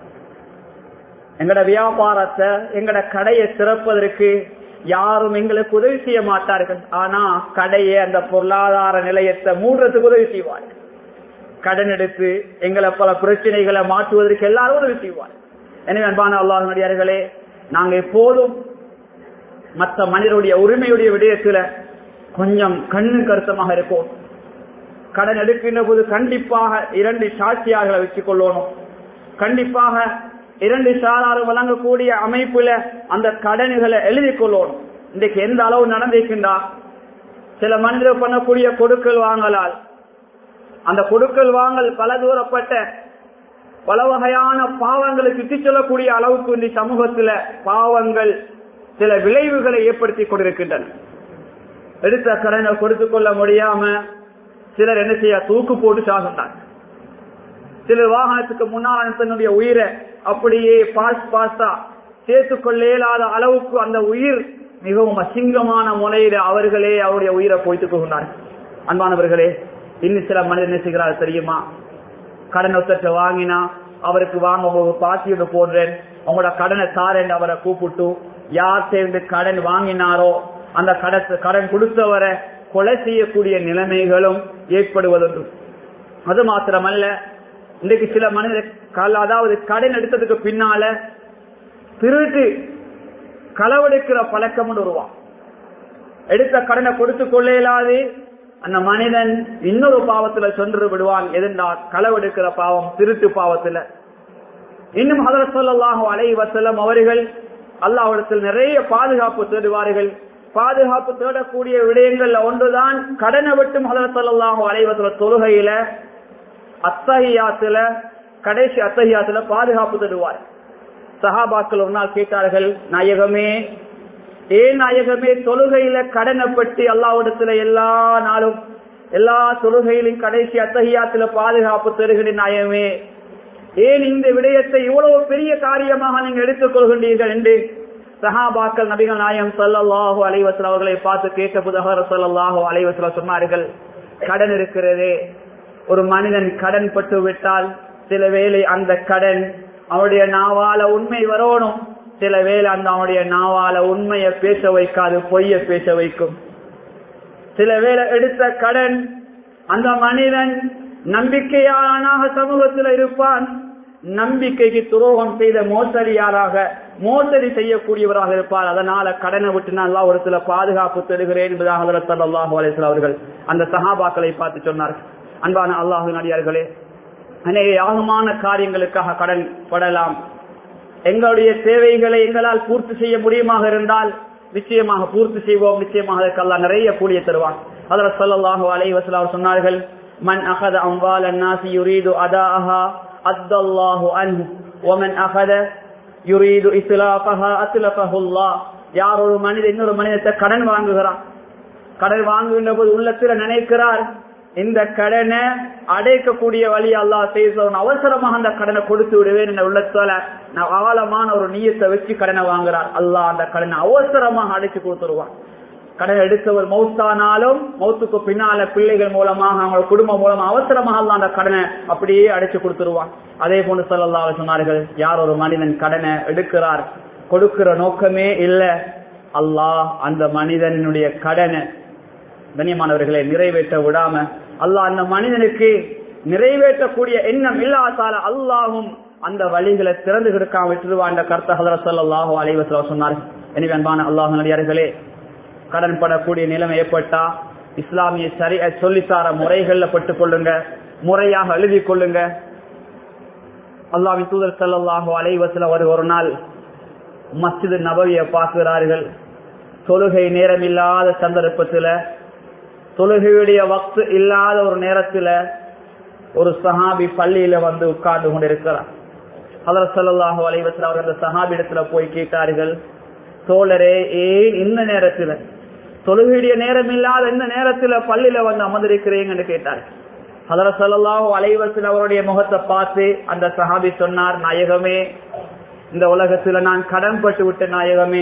எங்கட வியாபாரத்தை எங்கட கடையை திறப்பதற்கு யாரும் எங்களுக்கு உதவி செய்ய மாட்டார்கள் ஆனா கடையை அந்த பொருளாதார நிலையத்தை மூடுறதுக்கு உதவி செய்வார்கள் கடன் எடுத்து எங்களை பல பிரச்சனைகளை மாற்றுவதற்கு எல்லாரும் உதவி செய்வார் எனவே அன்பான அல்லாஹ் நடிகார்களே நாங்க எப்போதும் மற்ற மனிதனுடைய உரிமையுடைய விடயத்துல கொஞ்சம் கண்ணு கருத்தமாக இருப்போம் கடன் எடுக்கின்ற போது கண்டிப்பாக இரண்டு சாட்சியாளர்களை வச்சுக் கொள்ளணும் கண்டிப்பாக இரண்டு சாராறு வழங்கக்கூடிய அமைப்புல அந்த கடன்களை எழுதி கொள்ளணும் இன்றைக்கு எந்த அளவு நடந்திருக்கின்றா சில மனிதர் பண்ணக்கூடிய கொடுக்கல் வாங்கலால் அந்த கொடுக்கல் வாங்கல் பல தூரப்பட்ட பல வகையான பாவங்களுக்கு இட்டு சொல்லக்கூடிய அளவுக்கு இந்த சமூகத்துல பாவங்கள் சில விளைவுகளை ஏற்படுத்தி கொண்டிருக்கின்றன எடுத்த கடனை கொடுத்துக் கொள்ள முடியாம சிலர் என்ன செய்ய தூக்கு போட்டு சாகின்றாங்க சிலர் வாகனத்துக்கு முன்னால் தன்னுடைய உயிரை அப்படியே பாஸ் பாஸ்டா சேர்த்துக் கொள்ள இயலாத அளவுக்கு அந்த உயிர் மிகவும் அசிங்கமான முறையில அவர்களே அவருடைய உயிரை போய்த்துக் கொண்டார்கள் அன்பானவர்களே இன்னும் சில மனிதர் என்ன செய்கிறார் தெரியுமா கடன் ஒத்தத்தை வாங்கினா அவருக்கு வாங்க ஒரு பாத்தியோட போடுறேன் உங்களோட கடனை தாரேன் அவரை கூப்பிட்டு யார் சேர்ந்து கடன் வாங்கினாரோ அந்த கடத்தை கடன் கொடுத்தவரை கொலை செய்யக்கூடிய நிலைமைகளும் ஏற்படுவதுண்டு அது மாத்திரமல்ல இன்றைக்கு சில மனிதர் கால அதாவது கடன் எடுத்ததுக்கு பின்னால திருட்டு களவெடுக்கிற பழக்கம் வருவான் எடுத்த கடனை கொடுத்து கொள்ள இயலாது அந்த மனிதன் இன்னொரு பாவத்துல சென்று விடுவான் எதிர்ந்தால் களவெடுக்கிற பாவம் திருட்டு பாவத்துல இன்னும் ஹதரத் ஸல்லல்லாஹு அலைஹி வஸல்லம் அவர்கள் அல்லாஹ்விடத்தில் நிறைய பாதுகாப்பு தேடுவார்கள் பாதுகாப்பு தேடக்கூடிய விடயங்கள்ல ஒன்றுதான் கடனை விட்டும் ஹதரத் ஸல்லல்லாஹு அலைஹி வஸல்லம் தொழுகையில அத்தஹியாத்துல கடைசி அத்தகையாத்துல பாதுகாப்பு தருவார் சஹாபாக்கள் ஒரு நாள் கேட்டார்கள் நாயகமே ஏன் நாயகமே தொழுகையில கடனை பற்றி அல்லாவிடத்துல எல்லா நாளும் எல்லா தொழுகையிலும் கடைசி அத்தகையாத்துல பாதுகாப்பு தருகிற நாயகமே ஏன் இந்த விடயத்தை இவ்வளவு பெரிய காரியமாக நீங்க எடுத்துக் கொள்கின்றீர்கள் என்று சஹாபாக்கள் நபிகள் நாயகம் சல்லாஹூ அலைவசல் அவர்களை பார்த்து கேட்ட புதகர் சல்லாஹூ அலைவசல சொன்னார்கள் கடன் இருக்கிறதே ஒரு மனிதன் கடன் பட்டு விட்டால் சில வேளை அந்த கடன் அவனுடைய நாவால உண்மை வரணும் சில வேளை அந்த அவனுடைய நாவால உண்மையை பேச வைக்காது பொய்ய பேச வைக்கும் சில வேளை எடுத்த கடன் அந்த மனிதன் நம்பிக்கையானாக சமூகத்தில் இருப்பான் நம்பிக்கைக்கு துரோகம் செய்த மோசடியாராக மோசடி செய்யக்கூடியவராக இருப்பார் அதனால கடனை விட்டு நல்லா ஒரு சில பாதுகாப்பு தருகிறேன் என்பதாக அல்லாஹு அலிஸ்லாம் அவர்கள் அந்த சஹாபாக்களை பார்த்து சொன்னார்கள் அன்பான அல்லாஹு நடிகார்களே அநேக யாகமான காரியங்களுக்காக கடன் படலாம் எங்களுடைய தேவைகளை எங்களால் பூர்த்தி செய்ய முடியுமாக இருந்தால் நிச்சயமாக பூர்த்தி செய்வோம் நிச்சயமாக அதற்கெல்லாம் நிறைய கூலிய தருவான் அதில் சொல்லல்லாஹு அலை வசலார் சொன்னார்கள் மண் அகத அம்பால் அந்நாசி யுரீது அதாஹா அத்தல்லாஹு அன்ஹு ஒமன் அகத யுரீது இஸ்லாஃபஹா அத்லஃபஹுல்லா யார் ஒரு மனிதன் இன்னொரு மனிதத்தை கடன் வாங்குகிறான் கடன் வாங்குகின்ற போது உள்ளத்துல நினைக்கிறார் இந்த கடனை அடைக்கக்கூடிய வழி அல்லா செய்த அவசரமாக அந்த கடனை கொடுத்து விடுவேன் என்ற உள்ளத்தால நான் ஆழமான ஒரு நீயத்தை வச்சு கடனை வாங்குறார் அல்லாஹ் அந்த கடனை அவசரமாக அடைச்சு கொடுத்துருவான் கடன் எடுத்தவர் மௌத்தானாலும் மௌத்துக்கு பின்னால பிள்ளைகள் மூலமாக அவங்க குடும்பம் மூலமா அவசரமாக அல்ல அந்த கடனை அப்படியே அடைச்சு கொடுத்துருவான் அதே போன்று சொல்லல்லா சொன்னார்கள் யார் ஒரு மனிதன் கடனை எடுக்கிறார் கொடுக்கிற நோக்கமே இல்ல அல்லாஹ் அந்த மனிதனுடைய கடனை கண்ணியமானவர்களை நிறைவேற்ற விடாம அல்லாஹ் அந்த மனிதனுக்கு நிறைவேற்றக்கூடிய எண்ணம் இல்லாதால அல்லாஹும் அந்த வழிகளை திறந்து கொடுக்காம விட்டுருவான் என்ற கருத்த ஹதரத் சல்லாஹூ அலைவசல சொன்னார் எனவே அன்பான அல்லாஹ் நடிகார்களே கடன் படக்கூடிய நிலைமை ஏற்பட்டா இஸ்லாமிய சரி சொல்லித்தார முறைகள்ல பட்டுக் கொள்ளுங்க முறையாக எழுதி கொள்ளுங்க அல்லாவின் தூதர் சல்லாஹூ அலைவசல ஒரு ஒரு நாள் மஸ்ஜிது நபவியை பார்க்கிறார்கள் தொழுகை நேரம் இல்லாத சந்தர்ப்பத்துல தொழுகையுடைய வக்து இல்லாத ஒரு நேரத்துல ஒரு சஹாபி பள்ளியில வந்து உட்கார்ந்து கொண்டிருக்கிறார் அதர் சல்லாஹூ அலைவசல் அவர் அந்த சஹாபி இடத்துல போய் கேட்டார்கள் தோழரே ஏன் இந்த நேரத்துல தொழுகையுடைய நேரம் இல்லாத இந்த நேரத்துல பள்ளியில வந்து அமர்ந்திருக்கிறீங்கன்னு கேட்டார் அதர சல்லாஹூ அலைவசல் அவருடைய முகத்தை பார்த்து அந்த சஹாபி சொன்னார் நாயகமே இந்த உலகத்துல நான் கடன் பட்டு விட்ட நாயகமே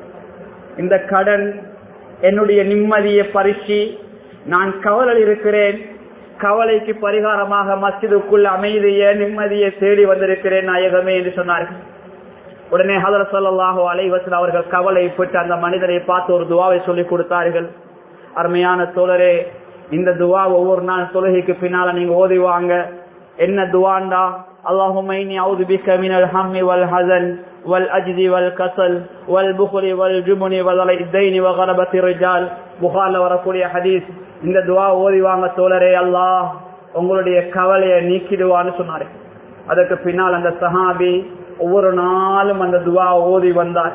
இந்த கடன் என்னுடைய நிம்மதியை பறிச்சு நான் கவலை இருக்கிறேன் கவலைக்கு பரிகாரமாக மஸ்ஜிதுக்குள் அமைதிய நிம்மதியை தேடி வந்திருக்கிறேன் நாயகமே என்று சொன்னார்கள் உடனே ஹதர் சொல்லாஹோ அலைவசன் அவர்கள் கவலைப்பட்டு அந்த மனிதரை பார்த்து ஒரு துவாவை சொல்லிக் கொடுத்தார்கள் அருமையான தோழரே இந்த துவா ஒவ்வொரு நாள் தொழுகைக்கு பின்னால நீங்க ஓதிவாங்க என்ன துவாண்டா اللهم إني أعوذ بك من الهم والحزن والأجز والكسل والبخل والجبن وضلع الدين وغلبة الرجال புகார்ல வரக்கூடிய ஹதீஸ் இந்த துவா ஓதிவாங்க தோழரே அல்லாஹ் உங்களுடைய கவலையை நீக்கிடுவான்னு சொன்னாரு அதற்கு பின்னால் அந்த சஹாபி ஒவ்வொரு நாளும் அந்த துவா ஓதி வந்தார்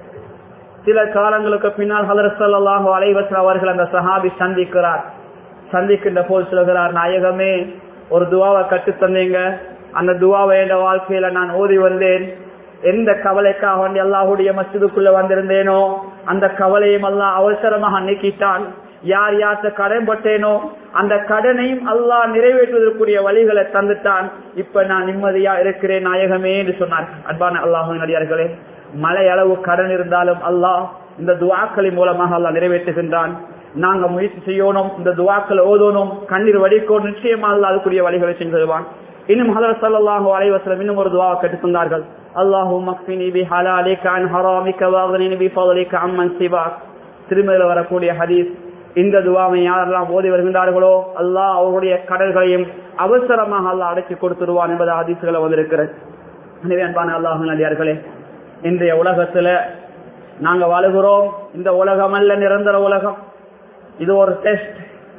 சில காலங்களுக்கு பின்னால் ஹதரத் சல்லாஹு அலைவசன் அவர்கள் அந்த சஹாபி சந்திக்கிறார் சந்திக்கின்ற போல் சொல்கிறார் நாயகமே ஒரு துவாவை கட்டு தந்தீங்க அந்த துவாவை என்ற வாழ்க்கையில நான் ஓதி வந்தேன் எந்த கவலைக்காக வேண்டி அல்லாஹுடைய மசிதுக்குள்ள வந்திருந்தேனோ அந்த கவலையும் அல்லாஹ் அவசரமாக நீக்கிட்டான் யார் யார்த்த கடன் பட்டேனோ அந்த கடனையும் அல்லாஹ் நிறைவேற்றுவதற்குரிய வழிகளை தந்துட்டான் இப்ப நான் நிம்மதியா இருக்கிறேன் நாயகமே என்று சொன்னார் அன்பான அல்லாஹு நடிகார்களே மலை அளவு கடன் இருந்தாலும் அல்லாஹ் இந்த துவாக்களின் மூலமாக அல்லாஹ் நிறைவேற்றுகின்றான் நாங்க முயற்சி செய்யணும் இந்த துவாக்களை ஓதணும் கண்ணீர் வடிக்கணும் நிச்சயமா அல்ல அதுக்குரிய வழிகளை செஞ்சு தருவான் இன்னும் ஹதரத் ஸல்லல்லாஹு அலைஹி வஸல்லம் இன்னும் ஒரு துஆ கற்றுத் தந்தார்கள் அல்லாஹும்ம அக்ஃபினி பிஹலாலிக அன் ஹராமிக வஅக்னினி பிஃضلிக அம்மன் சிவாக் திருமலையில் வரக்கூடிய ஹதீஸ் இந்த துவாவை யாரெல்லாம் ஓதி வருகின்றார்களோ அல்லாஹ் அவருடைய கடல்களையும் அவசரமாக அல்லாஹ் அடைச்சி கொடுத்துருவான் என்பது ஹதீஸ்களை வந்திருக்கிறது எனவே அன்பான அல்லாஹ் நடிகார்களே இன்றைய உலகத்துல நாங்க வாழுகிறோம் இந்த உலகம் அல்ல நிரந்தர உலகம் இது ஒரு டெஸ்ட்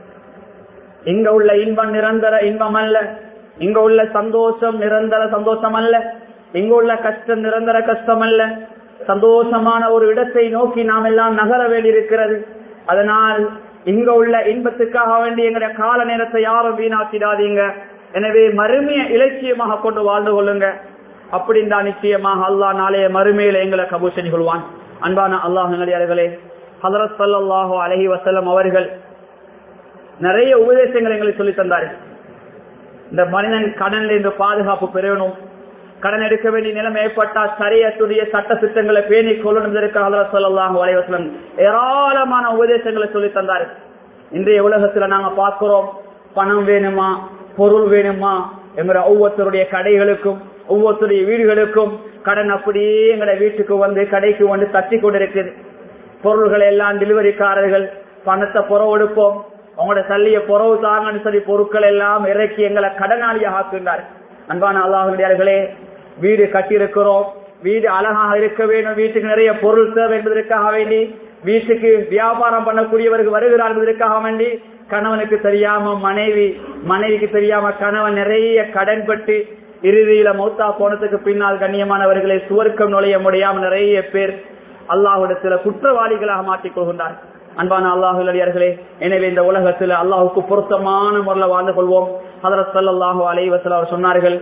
இங்க உள்ள இன்பம் நிரந்தர இன்பம் அல்ல இங்க உள்ள சந்தோஷம் நிரந்தர சந்தோஷம் அல்ல இங்க உள்ள கஷ்டம் நிரந்தர கஷ்டம் அல்ல சந்தோஷமான ஒரு இடத்தை நோக்கி நாம் எல்லாம் நகர வேண்டியிருக்கிறது அதனால் இங்க உள்ள இன்பத்துக்காக வேண்டி எங்களுடைய கால நேரத்தை யாரும் வீணாக்கிடாதீங்க எனவே மறுமைய இலட்சியமாக கொண்டு வாழ்ந்து கொள்ளுங்க அப்படின்னா நிச்சயமாக அல்லாஹ் நாளைய மறுமையில எங்களை கபூ செஞ்சு கொள்வான் அன்பான அல்லாஹ் நல்லே ஹதரத் சல்லாஹூ அலஹி வசல்லம் அவர்கள் நிறைய உபதேசங்களை எங்களுக்கு சொல்லி தந்தார்கள் இந்த மனிதன் கடனில் இருந்து பாதுகாப்பு பெறணும் கடன் எடுக்க வேண்டிய நிலைமை ஏற்பட்டால் சரியத்துடைய சட்ட திட்டங்களை பேணி கொள்ளணுவதற்காக சொல்லலாம் வலைவசலம் ஏராளமான உபதேசங்களை சொல்லி தந்தாரு இன்றைய உலகத்துல நாங்க பார்க்கிறோம் பணம் வேணுமா பொருள் வேணுமா எங்கிற ஒவ்வொருத்தருடைய கடைகளுக்கும் ஒவ்வொருத்தருடைய வீடுகளுக்கும் கடன் அப்படியே எங்கட வீட்டுக்கு வந்து கடைக்கு வந்து தட்டி கொண்டிருக்குது பொருள்கள் எல்லாம் டெலிவரிக்காரர்கள் பணத்தை புறவு எடுப்போம் அவங்களோட சல்லிய புறவு தாங்கன்னு சொல்லி பொருட்கள் எல்லாம் இறக்கி எங்களை கடனாளியாக ஆக்குகிறார் அன்பான அல்லாஹுடையார்களே வீடு கட்டியிருக்கிறோம் வீடு அழகாக இருக்க வேண்டும் வீட்டுக்கு நிறைய பொருள் தேவை என்பதற்காக வேண்டி வீட்டுக்கு வியாபாரம் பண்ணக்கூடியவர்கள் வருகிறார் என்பதற்காக வேண்டி கணவனுக்கு தெரியாம மனைவி மனைவிக்கு தெரியாம கணவன் நிறைய கடன் பட்டு இறுதியில மௌத்தா போனதுக்கு பின்னால் கண்ணியமானவர்களை சுவர்க்கம் நுழைய முடியாம நிறைய பேர் அல்லாஹுடத்துல குற்றவாளிகளாக மாற்றிக் கொள்கின்றார் அன்பான அல்லாஹுலடியார்களே எனவே இந்த உலகத்துல அல்லாஹுக்கு பொருத்தமான முறையில் வாழ்ந்து கொள்வோம் ஹதரத் சல்லாஹு அலைவசல் அவர் சொன்னார்கள்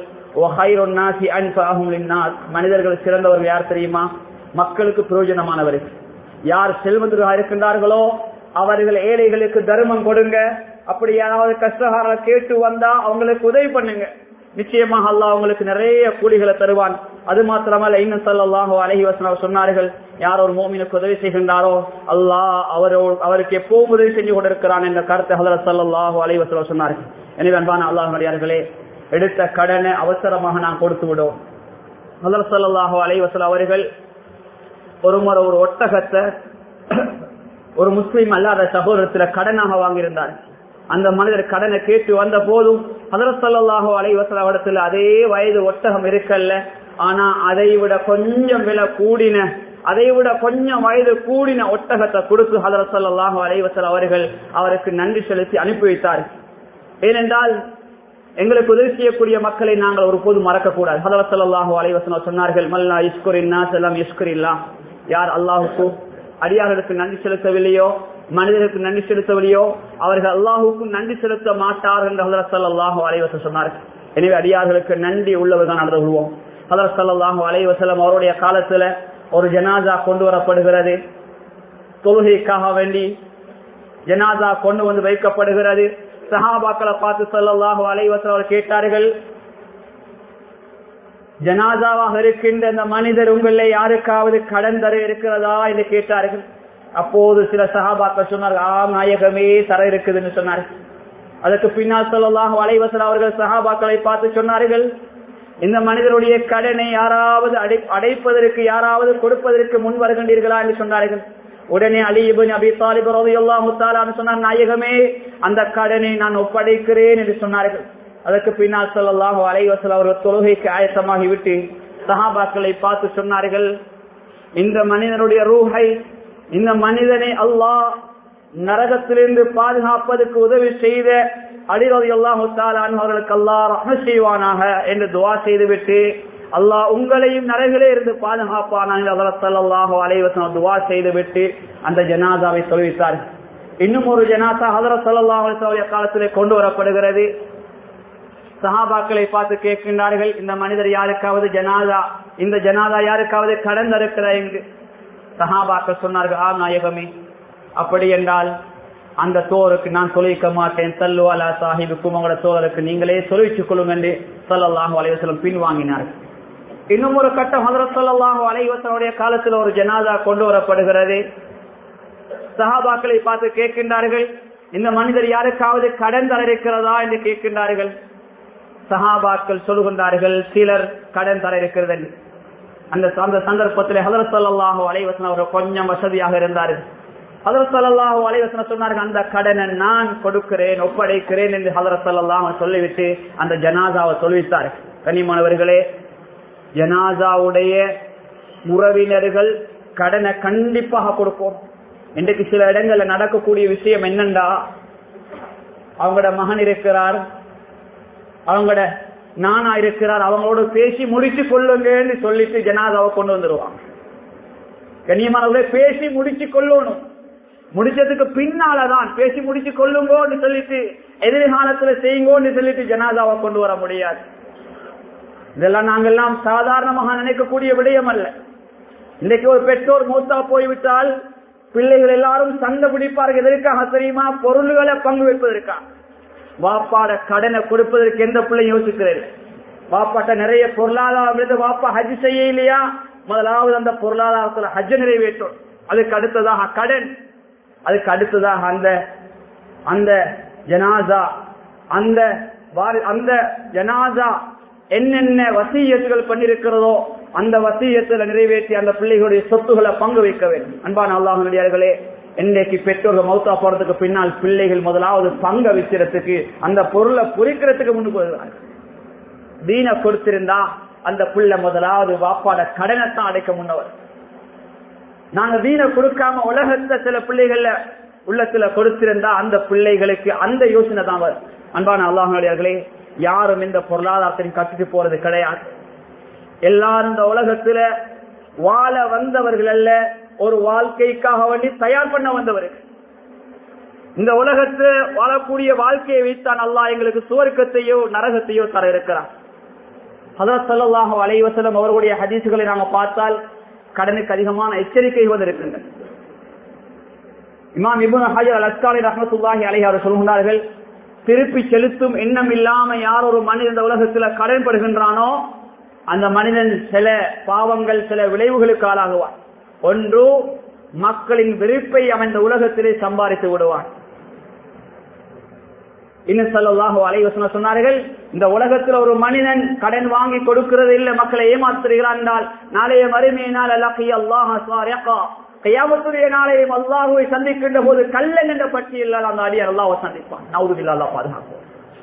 மனிதர்கள் சிறந்தவர்கள் யார் தெரியுமா மக்களுக்கு பிரயோஜனமானவர்கள் யார் செல்வந்தர்களாக இருக்கின்றார்களோ அவர்கள் ஏழைகளுக்கு தர்மம் கொடுங்க அப்படி யாராவது கஷ்டகார கேட்டு வந்தா அவங்களுக்கு உதவி பண்ணுங்க நிச்சயமாக அல்லாஹ் அவங்களுக்கு நிறைய கூலிகளை தருவான் அது மாத்திரமல்ல இன்னும் சல்லாஹோ அலஹி வசனம் சொன்னார்கள் யார் ஒரு மோமினுக்கு உதவி செய்கின்றாரோ அல்லாஹ் அவர் அவருக்கு எப்பவும் உதவி செஞ்சு கொண்டிருக்கிறான் என்ற கருத்தை ஹதரத் சல்லாஹோ அலஹி வசலம் சொன்னார்கள் எனவே அன்பான அல்லாஹ் மரியார்களே எடுத்த கடனை அவசரமாக நான் கொடுத்து விடுவோம் ஹதரத் சல்லாஹோ அலஹி வசலம் அவர்கள் ஒரு முறை ஒரு ஒட்டகத்தை ஒரு முஸ்லீம் அல்லாத சகோதரத்துல கடனாக வாங்கியிருந்தார் அந்த மனிதர் கடனை கேட்டு வந்த போதும் ஹதரசல்லாஹோ அலைவசலவடத்துல அதே வயது ஒட்டகம் இருக்கல்ல ஆனா அதை விட கொஞ்சம் விலை கூடின அதை விட கொஞ்சம் வயது கூடின ஒட்டகத்தை கொடுத்து ஹதரசல்லாஹோ அலைவசல் அவர்கள் அவருக்கு நன்றி செலுத்தி அனுப்பி வைத்தார் ஏனென்றால் எங்களுக்கு உதவி செய்யக்கூடிய மக்களை நாங்கள் ஒருபோது மறக்க கூடாது ஹதரசல்லாஹோ அலைவசனம் சொன்னார்கள் மல்லா இஸ்குரின்னா செல்லாம் இஸ்குரில்லா யார் அல்லாஹுக்கு அடியார்களுக்கு நன்றி செலுத்தவில்லையோ மனிதர்களுக்கு நன்றி செலுத்தவில்லையோ அவர்கள் அல்லாஹுக்கும் நன்றி செலுத்த மாட்டார் என்று ஹதரத் சல்லாஹு அலைவசம் சொன்னார்கள் எனவே அடியார்களுக்கு நன்றி உள்ளவர்கள் நடந்து கொள்வோம் ஹதரத் சல்லாஹு அலைவசலம் அவருடைய காலத்துல ஒரு ஜனாதா கொண்டு வரப்படுகிறது தொழுகைக்காக வேண்டி ஜனாதா கொண்டு வந்து வைக்கப்படுகிறது சஹாபாக்களை பார்த்து சல்லாஹு அலைவசம் அவர் கேட்டார்கள் ஜனாதாவாக இருக்கின்ற அந்த மனிதர் உங்களில் யாருக்காவது கடன் தர இருக்கிறதா என்று கேட்டார்கள் அப்போது சில சகாபாக்கள் சொன்னார்கள் ஆ நாயகமே தர இருக்குதுன்னு சொன்னார்கள் அதற்கு பின்னால் சொல்லலாம் வலைவசல் அவர்கள் சகாபாக்களை பார்த்து சொன்னார்கள் இந்த மனிதருடைய கடனை யாராவது அடை அடைப்பதற்கு யாராவது கொடுப்பதற்கு முன் வருகின்றீர்களா என்று சொன்னார்கள் உடனே அலிபன் அபி தாலிப் ரவியல்லாஹு சொன்னார் நாயகமே அந்த கடனை நான் ஒப்படைக்கிறேன் என்று சொன்னார்கள் அதற்கு பின்னால் சொல்லலாம் அலைவசல் அவர்கள் தொழுகைக்கு ஆயத்தமாகி விட்டு சஹாபாக்களை பார்த்து சொன்னார்கள் இந்த மனிதனுடைய ரூஹை இந்த மனிதனை அல்லாஹ் நரகத்திலிருந்து பாதுகாப்பதற்கு உதவி செய்த அலிரதி அல்லாஹு அவர்களுக்கு அல்லாஹ் ரஹ்ம செய்வானாக என்று துவா செய்துவிட்டு அல்லாஹ் உங்களையும் நரகிலே இருந்து பாதுகாப்பானாக அல்லாஹு அலைவசம் துவா செய்துவிட்டு அந்த ஜனாதாவை தொழுவித்தார் இன்னும் ஒரு ஜனாதா ஹதரத் சல்லாஹ் காலத்திலே கொண்டு வரப்படுகிறது சஹாபாக்களை பார்த்து கேட்கின்றார்கள் இந்த மனிதர் யாருக்காவது ஜனாதா இந்த ஜனாதா யாருக்காவது கடன் இருக்கிற என்று சஹாபாக்கள் சொன்னார்கள் ஆ நாயகமே அப்படி என்றால் அந்த தோருக்கு நான் தொழிக்க மாட்டேன் தல்லு அலா சாஹிபுக்கும் அவங்களோட தோழருக்கு நீங்களே சொல்லிச்சுக் கொள்ளுங்க என்று சல்லாஹூ அலைவசலம் பின்வாங்கினார்கள் இன்னும் ஒரு கட்டம் ஹதரத் சல்லாஹூ அலைவசனுடைய காலத்தில் ஒரு ஜனாதா கொண்டு வரப்படுகிறது சஹாபாக்களை பார்த்து கேட்கின்றார்கள் இந்த மனிதர் யாருக்காவது கடன் தர இருக்கிறதா என்று கேட்கின்றார்கள் சஹாபாக்கள் சொல்லுகின்றார்கள் சிலர் கடன் தர இருக்கிறது அந்த அந்த சந்தர்ப்பத்தில் ஹதரத் சல்லாஹூ அலைவசன் அவர்கள் கொஞ்சம் வசதியாக இருந்தார்கள் ஹதரத் சல்லாஹூ அலைவசன சொன்னார்கள் அந்த கடனை நான் கொடுக்கிறேன் ஒப்படைக்கிறேன் என்று ஹதரத் சல்லாஹ் சொல்லிவிட்டு அந்த ஜனாதாவை சொல்லிவித்தார் கனிமானவர்களே ஜனாதாவுடைய உறவினர்கள் கடனை கண்டிப்பாக கொடுப்போம் இன்றைக்கு சில இடங்கள்ல நடக்கக்கூடிய விஷயம் என்னண்டா அவங்களோட மகன் இருக்கிறார் அவங்களோட நானா இருக்கிறார் அவங்களோட பேசி முடிச்சு கொள்ளுங்கன்னு சொல்லிட்டு ஜனாதாவை கொண்டு வந்துருவாங்க கண்ணியமானவர்களே பேசி முடிச்சு கொள்ளணும் முடிச்சதுக்கு பின்னாலதான் பேசி முடிச்சு கொள்ளுங்கோன்னு சொல்லிட்டு எதிர்காலத்துல செய்யுங்கோன்னு சொல்லிட்டு ஜனாதாவை கொண்டு வர முடியாது இதெல்லாம் நாங்கெல்லாம் சாதாரணமாக நினைக்கக்கூடிய விடயம் அல்ல இன்னைக்கு ஒரு பெற்றோர் மூத்தா போய்விட்டால் பிள்ளைகள் எல்லாரும் சண்டை பிடிப்பார்கள் எதற்காக தெரியுமா பொருள்களை பங்கு வைப்பதற்காக வாப்பாட கடனை கொடுப்பதற்கு எந்த பிள்ளை யோசிக்கிறது வாப்பாட்ட நிறைய பொருளாதாரம் இருந்து வாப்பா ஹஜ் செய்ய இல்லையா முதலாவது அந்த பொருளாதாரத்துல ஹஜ் நிறைவேற்றும் அதுக்கு அடுத்ததாக கடன் அதுக்கு அடுத்ததாக அந்த அந்த ஜனாசா அந்த வாரி- அந்த ஜனாசா என்னென்ன வசியத்துகள் பண்ணிருக்கிறதோ அந்த வசியத்துல நிறைவேற்றி அந்த பிள்ளைகளுடைய சொத்துக்களை பங்கு வைக்க வேண்டும் அன்பான அல்லாஹர்களே இன்றைக்கு பெற்றோர்கள் மௌத்தா போறதுக்கு பின்னால் பிள்ளைகள் முதலாவது பங்க வைக்கிறதுக்கு அந்த பொருளை குறிக்கிறதுக்கு முன்னுக்கு வருவார்கள் தீன கொடுத்திருந்தா அந்த புள்ள முதலாவது வாப்பாட கடனைத்தான் அடைக்க முன்னவர் நாங்க வீணை கொடுக்காம உலகத்துல சில பிள்ளைகள்ல உள்ளத்துல கொடுத்திருந்தா அந்த பிள்ளைகளுக்கு அந்த யோசனை தான் வரும் அன்பான அல்லாஹர்களே யாரும் இந்த பொருளாதாரத்தையும் கட்டிட்டு போறது கிடையாது எல்லாரும் இந்த உலகத்துல வாழ வந்தவர்கள் அல்ல ஒரு வாழ்க்கைக்காக வேண்டி தயார் பண்ண வந்தவர்கள் இந்த உலகத்து வாழக்கூடிய வாழ்க்கையை வைத்தான் அல்லாஹ் எங்களுக்கு சுவர்க்கத்தையோ நரகத்தையோ தர இருக்கிறான் ஹதரத் ஸல்லல்லாஹு அலைஹி வஸல்லம் அவர்களுடைய ஹதீசுகளை நாங்க பார்த்தால் கடனுக்கு அதிகமான எச்சரிக்கைகள் இருக்கின்றன இமாம் இப்னு ஹஜர் அல் அஸ்காலி ரஹ்மத்துல்லாஹி அலைஹி அவர் சொல்கிறார்கள் திருப்பி செலுத்தும் எண்ணம் இல்லாம யார் ஒரு மனிதன் இந்த உலகத்துல கடன் படுகின்றானோ அந்த மனிதன் சில பாவங்கள் சில விளைவுகளுக்கு ஆளாகுவான் ஒன்று மக்களின் வெறுப்பை அவன் இந்த உலகத்திலே சம்பாதித்து விடுவான் இன்னும் சொல்லலாக அலைவசன சொன்னார்கள் இந்த உலகத்தில் ஒரு மனிதன் கடன் வாங்கி கொடுக்கிறது இல்லை மக்களை ஏமாத்துகிறான் என்றால் நாளைய மறுமையினால் அல்லாஹி அல்லாஹ் கையாமத்துடைய நாளையும் அல்லாஹுவை சந்திக்கின்ற போது கல்லன் என்ற பட்டியலால் அந்த அடியார் அல்லாஹ் சந்திப்பான் நவுதுபில் அல்லா பாதுகாப்போம்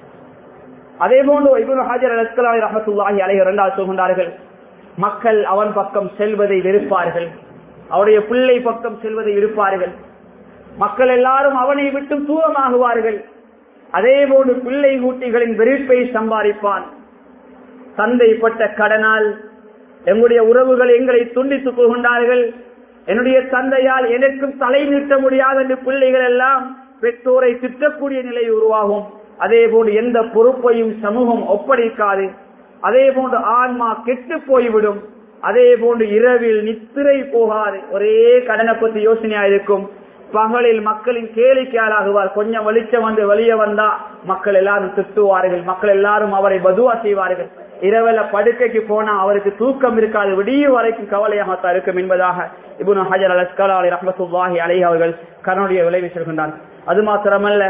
அதே போன்று இபுன் ஹாஜர் அலஸ்கலாய் ரஹத்துல்லாஹி அலைஹி இரண்டாவது சொல்கின்றார்கள் மக்கள் அவன் பக்கம் செல்வதை வெறுப்பார்கள் அவருடைய பிள்ளை பக்கம் செல்வதை இருப்பார்கள் மக்கள் எல்லாரும் அவனை விட்டு தூரமாகுவார்கள் அதே போன்று பிள்ளை ஊட்டிகளின் வெறுப்பை சம்பாதிப்பான் தந்தைப்பட்ட கடனால் எங்களுடைய உறவுகள் எங்களை துண்டித்துக் கொள்கின்றார்கள் என்னுடைய தந்தையால் எனக்கும் தலை நிறுத்த முடியாத என்று பிள்ளைகள் எல்லாம் பெற்றோரை திட்டக்கூடிய நிலை உருவாகும் அதே போன்று எந்த பொறுப்பையும் சமூகம் ஒப்படைக்காது அதே போன்று ஆன்மா கெட்டு போய்விடும் அதே போன்று இரவில் நித்திரை போகாது ஒரே கடனை பத்தி யோசனையா இருக்கும் பகலில் மக்களின் கேலிக்கு ஆளாகுவார் கொஞ்சம் வெளிச்சம் வந்து வெளியே வந்தா மக்கள் எல்லாரும் திட்டுவார்கள் மக்கள் எல்லாரும் அவரை பதுவா செய்வார்கள் இரவுல படுக்கைக்கு போனா அவருக்கு தூக்கம் இருக்காது விடிய வரைக்கும் கவலையாகத்தான் இருக்கும் என்பதாக இபுன் ஹஜர் அல் அஸ்கலா அலி ரஹமத்துல்லாஹி அலை அவர்கள் கரனுடைய விளைவு சொல்கின்றார் அது மாத்திரமல்ல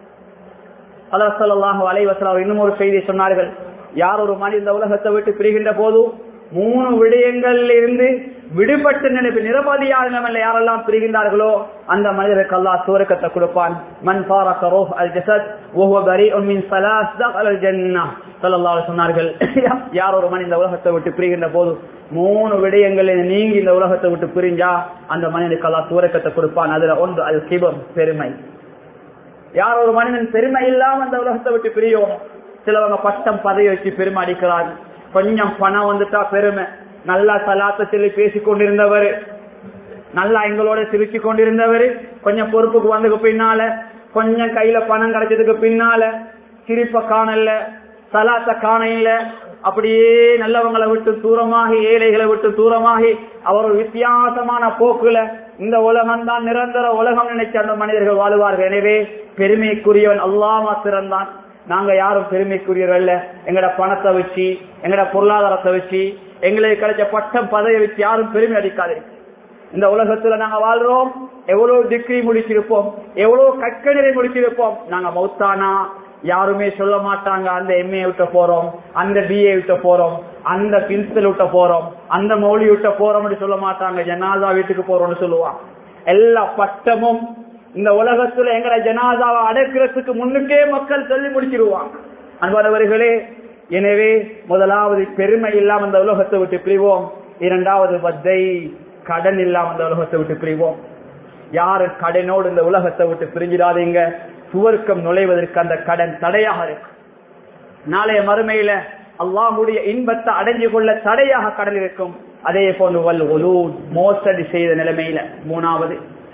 அல்லாஹ் அலைவசலாம் இன்னும் ஒரு செய்தி சொன்னார்கள் யார் ஒரு மனித இந்த உலகத்தை விட்டு பிரிகின்ற போது மூணு விடயங்களில் இருந்து விடுபட்டு நினைப்பு நிரபதியாக யாரெல்லாம் பிரிகின்றார்களோ அந்த மனிதருக்கு அல்லாஹ் சுவர்க்கத்தை கொடுப்பான் மன் ஃபாரக ரூஹ் அல் ஜஸத் வஹுவ பரீஉன் மின் ஸலாஸ் தഖல அல் ஜன்னah ஸல்லல்லாஹு அலைஹி சொன்னார்கள் யார் ஒரு மனித இந்த உலகத்தை விட்டு பிரிகின்ற போது மூணு விடயங்களில் நீங்கி இந்த உலகத்தை விட்டு பிரிஞ்சா அந்த மனிதனுக்கு அல்லாஹ் சுவர்க்கத்தை கொடுப்பான் அதுல ஒன்று அது கிபர் பெருமை யார் ஒரு மனிதன் பெருமை இல்லாம அந்த உலகத்தை விட்டு பிரியணும் சிலவங்க பட்டம் பதவி வச்சு பெருமை அடிக்கிறாங்க கொஞ்சம் பணம் வந்துட்டா பெருமை நல்லா சலாத்த சொல்லி பேசிக் கொண்டிருந்தவர் நல்லா எங்களோட சிரிச்சு கொண்டிருந்தவர் கொஞ்சம் பொறுப்புக்கு வந்ததுக்கு பின்னால கொஞ்சம் கையில பணம் கிடைச்சதுக்கு பின்னால சிரிப்ப காணல சலாத்த காண இல்ல அப்படியே நல்லவங்களை விட்டு தூரமாகி ஏழைகளை விட்டு தூரமாகி அவர் ஒரு வித்தியாசமான போக்குல இந்த உலகம் தான் நிரந்தர உலகம் நினைச்ச அந்த மனிதர்கள் வாழுவார்கள் எனவே பெருமைக்குரியவன் அல்லா மாத்திரம்தான் நாங்க யாரும் பெருமைக்குரியவர்கள் அல்ல எங்கட பணத்தை வச்சு எங்கட பொருளாதாரத்தை வச்சு எங்களுக்கு கிடைச்ச பட்டம் பதவியை வச்சு யாரும் பெருமை அடிக்காது இந்த உலகத்துல நாங்க வாழ்றோம் எவ்வளவு டிகிரி முடிச்சிருப்போம் எவ்வளவு கற்கணிரை முடிச்சிருப்போம் நாங்க மௌத்தானா யாருமே சொல்ல மாட்டாங்க அந்த எம்ஏ விட்ட போறோம் அந்த பிஏ விட்ட போறோம் அந்த பிரின்சிபல் விட்ட போறோம் அந்த மௌலி விட்ட போறோம்னு சொல்ல மாட்டாங்க ஜனாதா வீட்டுக்கு போறோம்னு சொல்லுவான் எல்லா பட்டமும் இந்த உலகத்துல எங்கட ஜனாதாவை அடக்கிறதுக்கு முன்னுக்கே மக்கள் சொல்லி முடிச்சிருவாங்க அன்பானவர்களே எனவே முதலாவது பெருமை இல்லாம இந்த உலகத்தை விட்டு பிரிவோம் இரண்டாவது பத்தை கடன் இல்லாம இந்த உலகத்தை விட்டு பிரிவோம் யாரு கடனோடு இந்த உலகத்தை விட்டு பிரிஞ்சிடாதீங்க சுவர்க்கம் நுழைவதற்கு அந்த கடன் தடையாக இருக்கு நாளைய மறுமையில அல்லாஹுடைய இன்பத்தை அடைஞ்சு கொள்ள தடையாக கடன் இருக்கும் அதே போன்று வல் ஒலூத் மோசடி செய்த நிலைமையில மூணாவது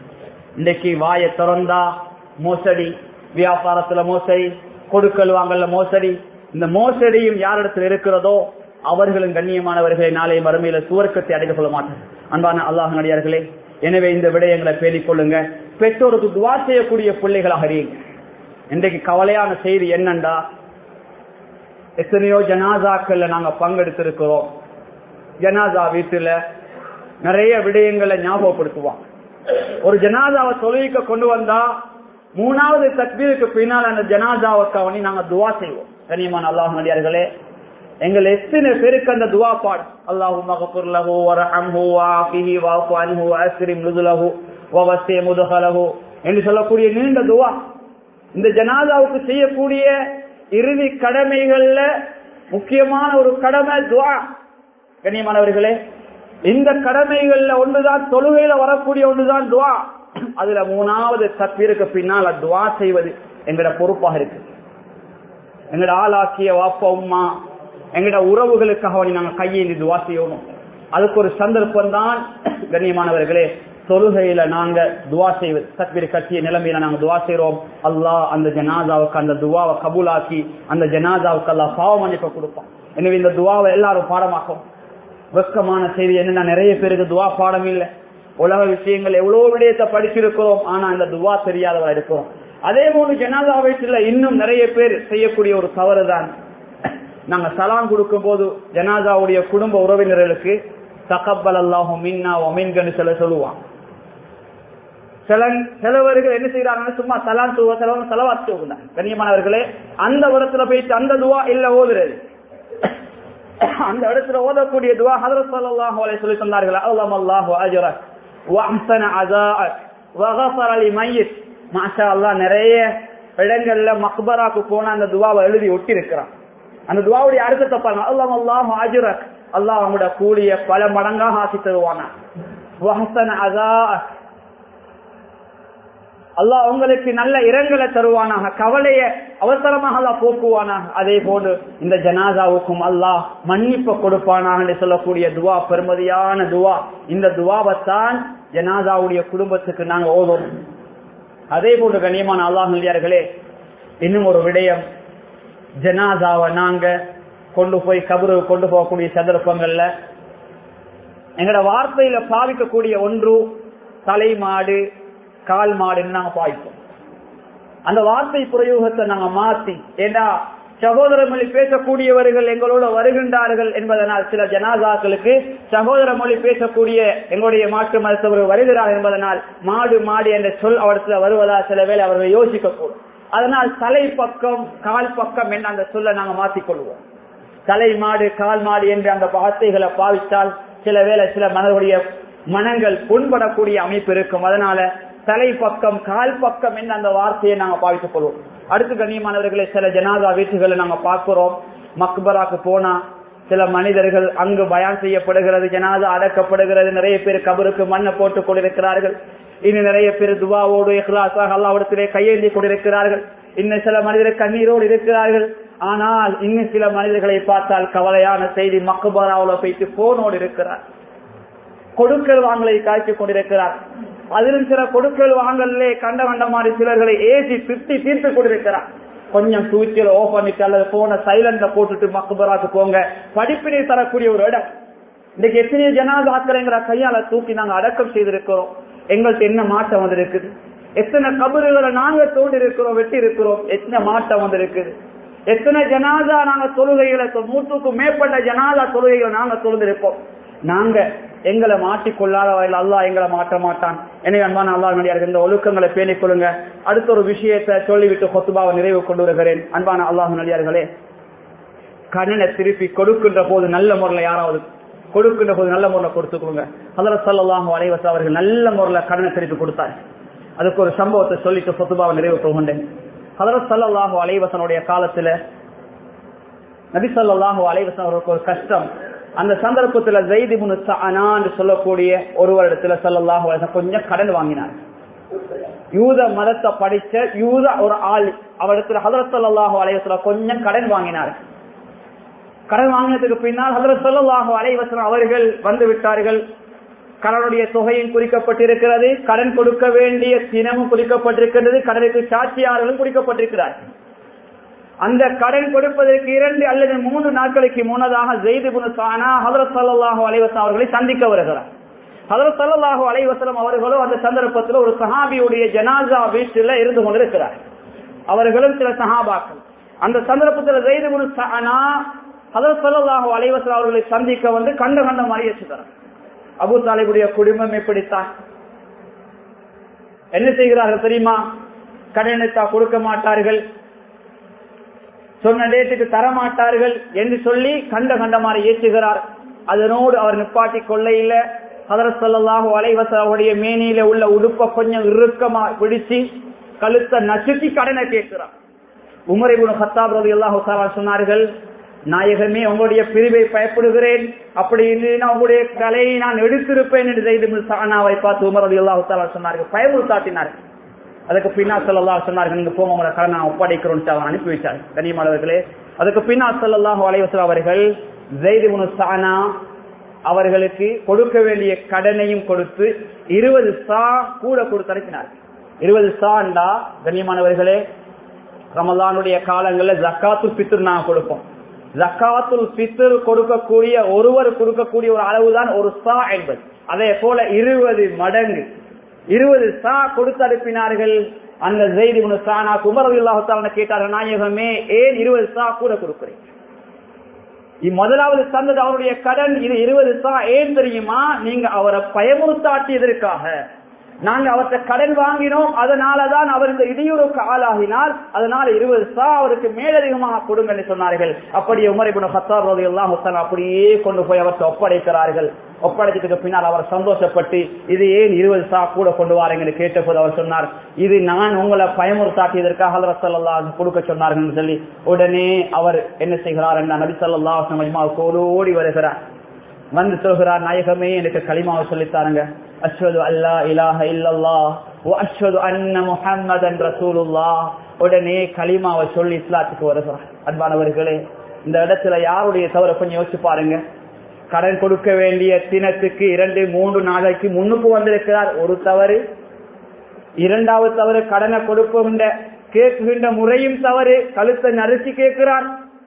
இன்னைக்கு வாயை திறந்தா மோசடி வியாபாரத்துல மோசடி கொடுக்கல் வாங்கல மோசடி இந்த மோசடியும் யாரிடத்தில் இருக்கிறதோ அவர்களும் கண்ணியமானவர்களை நாளை மறுமையில சுவர்க்கத்தை அடைந்து கொள்ள மாட்டார் அன்பான அல்லாஹ் நடிகார்களே எனவே இந்த விடயங்களை பேணிக் கொள்ளுங்க பெற்றோருக்கு துவா செய்யக்கூடிய பிள்ளைகளாக அறியுங்க இன்றைக்கு கவலையான செய்தி என்னண்டா எத்தனையோ ஜனாசாக்கள்ல நாங்க பங்கெடுத்திருக்கிறோம் ஜனாசா வீட்டுல நிறைய விடயங்களை ஞாபகப்படுத்துவாங்க ஒரு ஜனாதாவை தொழுவிக்க கொண்டு வந்தா மூணாவது தக்பீருக்கு பின்னால் அந்த ஜனாதாவை கவனி நாங்க துவா செய்வோம் கனியமான அல்லாஹ் நடிகார்களே எங்கள் எத்தனை பேருக்கு அந்த துவா பாடு அல்லாஹு மகபுர் லஹு வரஹம்ஹு வாஃபிஹி வாஃபு அன்ஹு அஸ்ரிம் நுதுலஹு வவஸ்ஸி முதுஹலஹு என்று சொல்லக்கூடிய நீண்ட துவா இந்த ஜனாதாவுக்கு செய்யக்கூடிய இறுதி கடமைகள்ல முக்கியமான ஒரு கடமை துவா கண்ணியமானவர்களே இந்த கடமைகள்ல ஒன்றுதான் தொழுகையில வரக்கூடிய ஒன்றுதான் துவா அதுல மூணாவது தப்பிற்கு பின்னால் துவா செய்வது எங்கட பொறுப்பாக இருக்கு எங்கட ஆளாக்கிய வாப்பா உம்மா எங்கட உறவுகளுக்காக நாங்க கையேந்தி துவா செய்யணும் அதுக்கு ஒரு சந்தர்ப்பம் தான் கண்ணியமானவர்களே தொழுகையில நாங்க துவா செய்வது தக்பீர் கட்டிய நிலைமையில நாங்க துவா செய்யறோம் அல்லாஹ் அந்த ஜனாதாவுக்கு அந்த துவாவை கபூலாக்கி அந்த ஜனாதாவுக்கு அல்லாஹ் பாவ மன்னிப்பை கொடுப்பான் எனவே இந்த துவாவை எல்லாரும் பாடமாக்கும் வெக்கமான செய்தி என்னன்னா நிறைய பேருக்கு துவா பாடம் இல்லை உலக விஷயங்கள் எவ்வளவு விடயத்தை படிச்சிருக்கிறோம் ஆனா இந்த துவா தெரியாதவா இருக்கிறோம் அதே போல ஜனாதா வயசுல இன்னும் நிறைய பேர் செய்யக்கூடிய ஒரு தவறு தான் நாங்க சலாம் கொடுக்கும் போது ஜனாதாவுடைய குடும்ப உறவினர்களுக்கு தகப்பல் அல்லாஹும் மின்னா ஒமின்கன்னு சொல்ல சொல்லுவான் சில சிலவர்கள் என்ன செய்யறாங்க சும்மா சலான் துவா சிலவங்க செலவாச்சு கண்ணியமானவர்களே அந்த இடத்துல போயிட்டு அந்த துவா இல்ல ஓதுறது அந்த இடத்துல ஓதக்கூடிய துவா ஹதரத் ஸல்லல்லாஹு அலைஹி சொல்லி சொன்னார்கள் அல்லாஹ் அல்லாஹு அஜ்ரக் வஅஹ்சன அஸாஅக் வகஃபர லிமையித் மாஷா அல்லாஹ் நிறைய இடங்கள்ல மக்பராக்கு போன அந்த துவாவை எழுதி ஒட்டி இருக்கிறான் அந்த துவாவுடைய அர்த்தத்தை பாருங்க அல்லாஹ் அல்லாஹு அஜ்ரக் அல்லாஹ் அவங்களோட கூலிய பல மடங்காக ஆக்கி தருவானா வஹ்சன அஸாஅக் அல்லாஹ் உங்களுக்கு நல்ல இரங்கலை தருவானாக கவலைய அவசரமாக அல்லாஹ் போக்குவானாக அதே போன்று இந்த ஜனாதாவுக்கும் அல்லாஹ் மன்னிப்பு கொடுப்பானாக என்று சொல்லக்கூடிய துவா பெருமதியான துவா இந்த துவாவைத்தான் ஜனாதாவுடைய குடும்பத்துக்கு நாங்க ஓதும் அதே போன்று கண்ணியமான அல்லாஹ் நடிகார்களே இன்னும் ஒரு விடயம் ஜனாதாவை நாங்க கொண்டு போய் கபரு கொண்டு போகக்கூடிய சந்தர்ப்பங்கள்ல எங்கட வார்த்தையில பாவிக்கக்கூடிய ஒன்று தலைமாடு கால் மாடுன்னு நாங்க பாய்ப்போம் அந்த வார்த்தை பிரயோகத்தை நாங்க மாத்தி ஏண்டா சகோதர மொழி பேசக்கூடியவர்கள் எங்களோட வருகின்றார்கள் என்பதனால் சில ஜனாதாக்களுக்கு சகோதர மொழி பேசக்கூடிய எங்களுடைய மாற்று மருத்துவர் வருகிறார் என்பதனால் மாடு மாடு என்ற சொல் அவரத்துல வருவதா சில வேளை அவர்கள் யோசிக்க கூடும் அதனால் தலை பக்கம் கால் பக்கம் என்ன அந்த சொல்ல நாங்க மாற்றிக்கொள்வோம் தலை மாடு கால் மாடு என்று அந்த வார்த்தைகளை பாவித்தால் சில வேளை சில மனதுடைய மனங்கள் புண்படக்கூடிய அமைப்பு இருக்கும் அதனால தலை பக்கம் கால் பக்கம் என்ன அந்த வார்த்தையை நாங்க பாவித்துக் கொள்வோம் அடுத்து கண்ணியமானவர்களை சில ஜனாதா வீட்டுகளை நாங்க பார்க்கிறோம் மக்பராக்கு போனா சில மனிதர்கள் அங்கு பயான் செய்யப்படுகிறது ஜனாதா அடக்கப்படுகிறது நிறைய பேர் கபருக்கு மண்ணை போட்டுக் கொண்டிருக்கிறார்கள் இன்னும் நிறைய பேர் துவாவோடு இஹ்லாஸாக அல்லாவிடத்திலே கையேந்தி கொண்டிருக்கிறார்கள் இன்னும் சில மனிதர்கள் கண்ணீரோடு இருக்கிறார்கள் ஆனால் இன்னும் சில மனிதர்களை பார்த்தால் கவலையான செய்தி மக்குபராவுல போயிட்டு போனோடு இருக்கிறார் கொடுக்கல் வாங்கலை காய்ச்சி கொண்டிருக்கிறார் அதிலும் சில கொடுக்கல் வாங்கலே கண்ட கண்ட மாதிரி சிலர்களை ஏசி திட்டி தீர்த்து கொண்டிருக்கிறார் கொஞ்சம் தூக்கில ஓ பண்ணிட்டு அல்லது போன சைலண்ட்ல போட்டுட்டு மக்குபராக்கு போங்க படிப்பினை தரக்கூடிய ஒரு இடம் இன்னைக்கு எத்தனை ஜனாதாக்களைங்கிற கையால தூக்கி நாங்க அடக்கம் செய்திருக்கிறோம் எங்கள்கிட்ட என்ன மாற்றம் வந்திருக்குது எத்தனை கபறுகளை நாங்க தோண்டி இருக்கிறோம் வெட்டி இருக்கிறோம் எத்தனை மாற்றம் வந்திருக்குது எத்தனை ஜனாதா நாங்க தொழுகைகளை நூற்றுக்கும் மேற்பட்ட ஜனாதா தொழுகைகளை நாங்க தொழுந்திருப்போம் நாங்க எங்களை மாட்டிக்கொள்ளாத வகையில் அல்லாஹ் எங்களை மாற்ற மாட்டான் எனவே அன்பான அல்லாஹ் நடிகார்கள் இந்த ஒழுக்கங்களை பேணிக் கொள்ளுங்க அடுத்த ஒரு விஷயத்தை சொல்லிவிட்டு கொத்துபாவை நிறைவு கொண்டு வருகிறேன் அன்பான அல்லாஹ் நடிகார்களே கடனை திருப்பி கொடுக்கின்ற போது நல்ல முறையில் யாராவது கொடுக்கின்ற போது நல்ல முறையில் கொடுத்துக் கொடுங்க அதில் சொல்லலாம் அலைவச அவர்கள் நல்ல முறையில் கடனை திருப்பி கொடுத்தார் அதுக்கு ஒரு சம்பவத்தை சொல்லிட்டு சொத்துபாவை நிறைவு போகின்றேன் ஹதரத் சல்லாஹு அலைவசனுடைய காலத்துல நபி சொல்லாஹு அலைவசன் அவருக்கு ஒரு கஷ்டம் அந்த சந்தர்ப்பத்துல ஜெய்தி முனு சொல்லக்கூடிய ஒரு வருடத்துல சல்லாஹு அலைவசன் கொஞ்சம் கடன் வாங்கினார் யூத மதத்தை படிச்ச யூத ஒரு ஆள் அவரிடத்துல ஹதரத் சல்லாஹு அலைவசல கொஞ்சம் கடன் வாங்கினார் கடன் வாங்கினதுக்கு பின்னால் ஹதரத் சல்லாஹு அலைவசன் அவர்கள் வந்து விட்டார்கள் கடனுடைய தொகையும் குறிக்கப்பட்டிருக்கிறது கடன் கொடுக்க வேண்டிய தினமும் குறிக்கப்பட்டிருக்கிறது கடனுக்கு சாட்சியாளர்களும் குறிக்கப்பட்டிருக்கிறார் அந்த கடன் கொடுப்பதற்கு இரண்டு அல்லது மூன்று நாட்களுக்கு முன்னதாக ஜெய்து புனுசானா ஹதரத் சல்லாஹூ அலைவசம் அவர்களை சந்திக்க வருகிறார் ஹதரத் சல்லாஹூ அலைவசலம் அவர்களும் அந்த சந்தர்ப்பத்தில் ஒரு சஹாபியுடைய ஜனாசா வீட்டில் இருந்து கொண்டிருக்கிறார் அவர்களும் சில சஹாபாக்கள் அந்த சந்தர்ப்பத்தில் ஜெய்து புனுசானா ஹதரத் சல்லாஹூ அலைவசம் அவர்களை சந்திக்க வந்து கண்ட கண்ட மாதிரி வச்சுக்கிறார் அபு தாலிபுடைய குடும்பம் எப்படித்தான் என்ன செய்கிறார்கள் தெரியுமா கடனத்தா கொடுக்க மாட்டார்கள் சொன்ன டேட்டுக்கு தரமாட்டார்கள் என்று சொல்லி கண்ட கண்டமாறு ஏற்றுகிறார் அதனோடு அவர் நிப்பாட்டி கொள்ளையில ஹதரத் சல்லாஹு அலைவசவுடைய மேனியில உள்ள உடுப்ப கொஞ்சம் இறுக்கமா பிடிச்சு கழுத்தை நசுக்கி கடனை கேட்கிறார் உமரைகுண ஹத்தாப் ரவி அல்லாஹு சொன்னார்கள் நாயகமே உங்களுடைய பிரிவை பயப்படுகிறேன் அப்படி இல்லைன்னா உங்களுடைய கலையை நான் எடுத்திருப்பேன் என்று செய்து சானாவை பார்த்து உமர் ரவி அல்லாஹு சொன்னார்கள் பயமுறுத்தாட்டினார்கள் அதுக்கு பின்னால் சொல்லல்லா சொன்னார்கள் நீங்க போங்க உங்களை கடனை நான் ஒப்படைக்கிறோம் அவன் அனுப்பி வச்சார் கனியமானவர்களே அதுக்கு பின்னால் சொல்லல்லாஹு அலைவசல் அவர்கள் ஜெய்து சானா அவர்களுக்கு கொடுக்க வேண்டிய கடனையும் கொடுத்து இருபது சா கூட கொடுத்து அனுப்பினார் இருபது சாண்டா கண்ணியமானவர்களே ரமலானுடைய காலங்களில் ஜக்காத்துல் பித்ரு நாங்க கொடுப்போம் ஜக்காத்துல் பித்ரு கொடுக்கக்கூடிய ஒருவர் கொடுக்கக்கூடிய ஒரு அளவுதான் ஒரு சா என்பது அதே போல இருபது மடங்கு இருபது சா கொடுத்து அனுப்பினார்கள் அந்த ஜெய்தி சானா குமர் இல்லாஹால கேட்டார்கள் நாயகமே ஏன் இருபது சா கூட கொடுக்கிறேன் முதலாவது தந்தது அவருடைய கடன் இது இருபது சா ஏன் தெரியுமா நீங்க அவரை பயமுறுத்தாட்டியதற்காக நாங்க அவர்கிட்ட கடன் வாங்கினோம் அதனாலதான் அவர் இந்த இடையூறுக்கு ஆளாகினால் அதனால இருபது சா அவருக்கு மேலதிகமாக கொடுங்க என்று சொன்னார்கள் அப்படியே உமரிபுன பத்தார் ரோதி எல்லாம் அப்படியே கொண்டு போய் அவர்கிட்ட ஒப்படைக்கிறார்கள் ஒப்படைச்சதுக்கு பின்னால் அவர் சந்தோஷப்பட்டு இது ஏன் இருபது சா கூட கொண்டு வாரீங்கன்னு கேட்டபோது அவர் சொன்னார் இது நான் உங்களை பயமுறுத்தாட்டியதற்காக ஹலரத் சல்லா கொடுக்க சொன்னார்கள் சொல்லி உடனே அவர் என்ன செய்கிறார் என்ன நபி சல்லா ஓடி வருகிறார் வந்து சொல்கிறார் நாயகமே எனக்கு களிமாவை சொல்லித்தாருங்க அஸ்வது அல்லா இலாஹ இல்லல்லா அஸ்வது அன்ன முஹம்மதன் ரசூலுல்லா உடனே களிமாவை சொல்லி இஸ்லாத்துக்கு வருகிறார் அன்பானவர்களே இந்த இடத்துல யாருடைய தவற கொஞ்சம் யோசிச்சு பாருங்க கடன் கொடுக்க வேண்டிய தினத்துக்கு இரண்டு மூன்று நாளைக்கு முன்னுக்கு வந்திருக்கிறார் ஒரு தவறு இரண்டாவது தவறு கடனை கொடுக்கின்ற கேட்கின்ற முறையும் தவறு கழுத்தை நறுத்தி கேட்கிறார்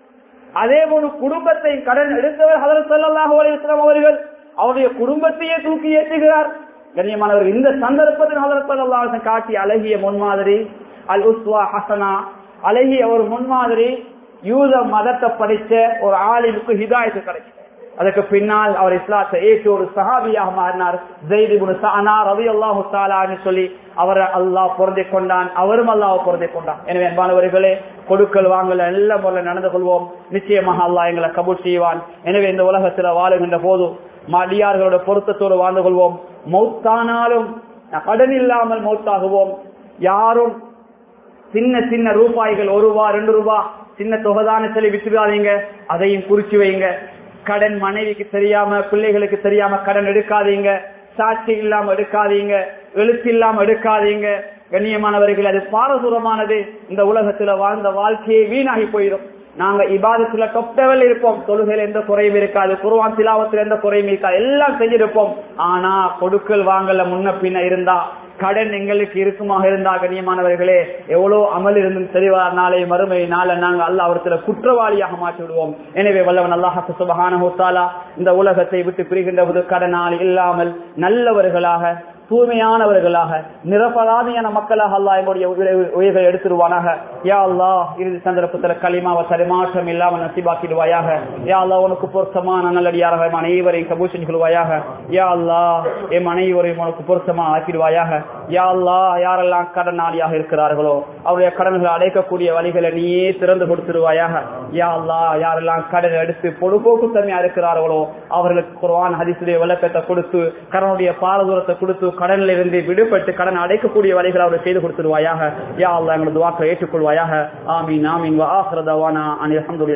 அதே போல குடும்பத்தை கடன் எடுத்தவர் ஹதரத் ஸல்லல்லாஹு அலைஹி வஸல்லம் அவர்கள் அவருடைய குடும்பத்தையே தூக்கி ஏற்றுகிறார் கண்ணியமானவர் இந்த சந்தர்ப்பத்தில் ஹதரத் ஸல்லல்லாஹு அலைஹி வஸல்லம் காட்டிய அழகிய முன்மாதிரி அல் உஸ்வா ஹசனா அழகிய ஒரு முன்மாதிரி யூத மதத்தை படித்த ஒரு ஆளிற்கு ஹிதாயத்து கிடைக்கும் அதுக்கு பின்னால் அவர் இஸ்லாத்தை ஏற்று ஒரு சஹாபியாக மாறினார் ஜெய்திபுன் சானா ரவி அல்லாஹு தாலான்னு சொல்லி அவரை அல்லாஹ் பொருந்திக் கொண்டான் அவரும் அல்லாஹ் பொருந்திக் கொண்டான் எனவே அன்பானவர்களே கொடுக்கல் வாங்கல் நல்ல முறையில் நடந்து கொள்வோம் நிச்சயமாக அல்லாஹ் எங்களை கபூல் செய்வான் எனவே இந்த உலகத்துல வாழுகின்ற போது மடியார்களோட பொருத்தத்தோடு வாழ்ந்து கொள்வோம் மௌத்தானாலும் கடன் இல்லாமல் மௌத்தாகுவோம் யாரும் சின்ன சின்ன ரூபாய்கள் ஒரு ரூபா ரெண்டு ரூபா சின்ன தொகைதான சொல்லி விட்டுடாதீங்க அதையும் குறிச்சு வைங்க கடன் மனைவிக்கு தெரியாம பிள்ளைகளுக்கு தெரியாம கடன் எடுக்காதீங்க சாட்சி இல்லாம எடுக்காதீங்க எழுத்து இல்லாம எடுக்காதீங்க கண்ணியமானவர்கள் அது பாரதூரமானது இந்த உலகத்துல வாழ்ந்த வாழ்க்கையே வீணாகி போயிடும் நாங்க இபாதத்துல டொப் லெவல் இருப்போம் தொழுகையில் எந்த குறையும் இருக்காது குருவான் சிலாவத்தில் எந்த குறையும் இருக்காது எல்லாம் செஞ்சிருப்போம் ஆனா கொடுக்கல் வாங்கல முன்ன பின்ன இருந்தா கடன் எங்களுக்கு இருக்குமாக இருந்தா கண்ணியமானவர்களே எவ்வளவு அமல் இருந்தும் தெளிவா நாளை மறுமை நாள நாங்க அல்ல அவரத்துல குற்றவாளியாக மாற்றி விடுவோம் எனவே வல்லவன் அல்லாஹு சுபகான இந்த உலகத்தை விட்டு பிரிகின்ற போது கடனால் இல்லாமல் நல்லவர்களாக தூய்மையானவர்களாக நிரபராதியான மக்களாக அல்லா எங்களுடைய உயிர்களை எடுத்துருவானாக யா அல்லா இறுதி சந்தர்ப்பத்தில் களிமாவை தரிமாற்றம் இல்லாமல் நசிபாக்கிடுவாயாக யா அல்லா உனக்கு பொருத்தமான நல்லடியாராக எம் அனைவரையும் கபூஷன் கொள்வாயாக யா அல்லா எம் அனைவரையும் உனக்கு பொருத்தமா ஆக்கிடுவாயாக யா அல்லா யாரெல்லாம் கடனாளியாக இருக்கிறார்களோ அவருடைய கடன்களை அடைக்கக்கூடிய வழிகளை நீயே திறந்து கொடுத்துருவாயாக யா அல்லா யாரெல்லாம் கடன் எடுத்து பொழுப்போக்கு தன்மையா இருக்கிறார்களோ அவர்களுக்கு குர்வான் ஹதிசுடைய விளக்கத்தை கொடுத்து கடனுடைய பாரதூரத்தை கொடுத்து கடனில் இருந்து விடுபட்டு கடன் அடைக்கக்கூடிய வழிகளை அவர் செய்து கொடுத்துருவாயாக யா அல்லா எங்களது வாக்களை ஏற்றுக்கொள்வாயாக ஆமீன் ஆமீன் வா ஆஹ்ரதவானா அனில் அஹமதுல்லாஹி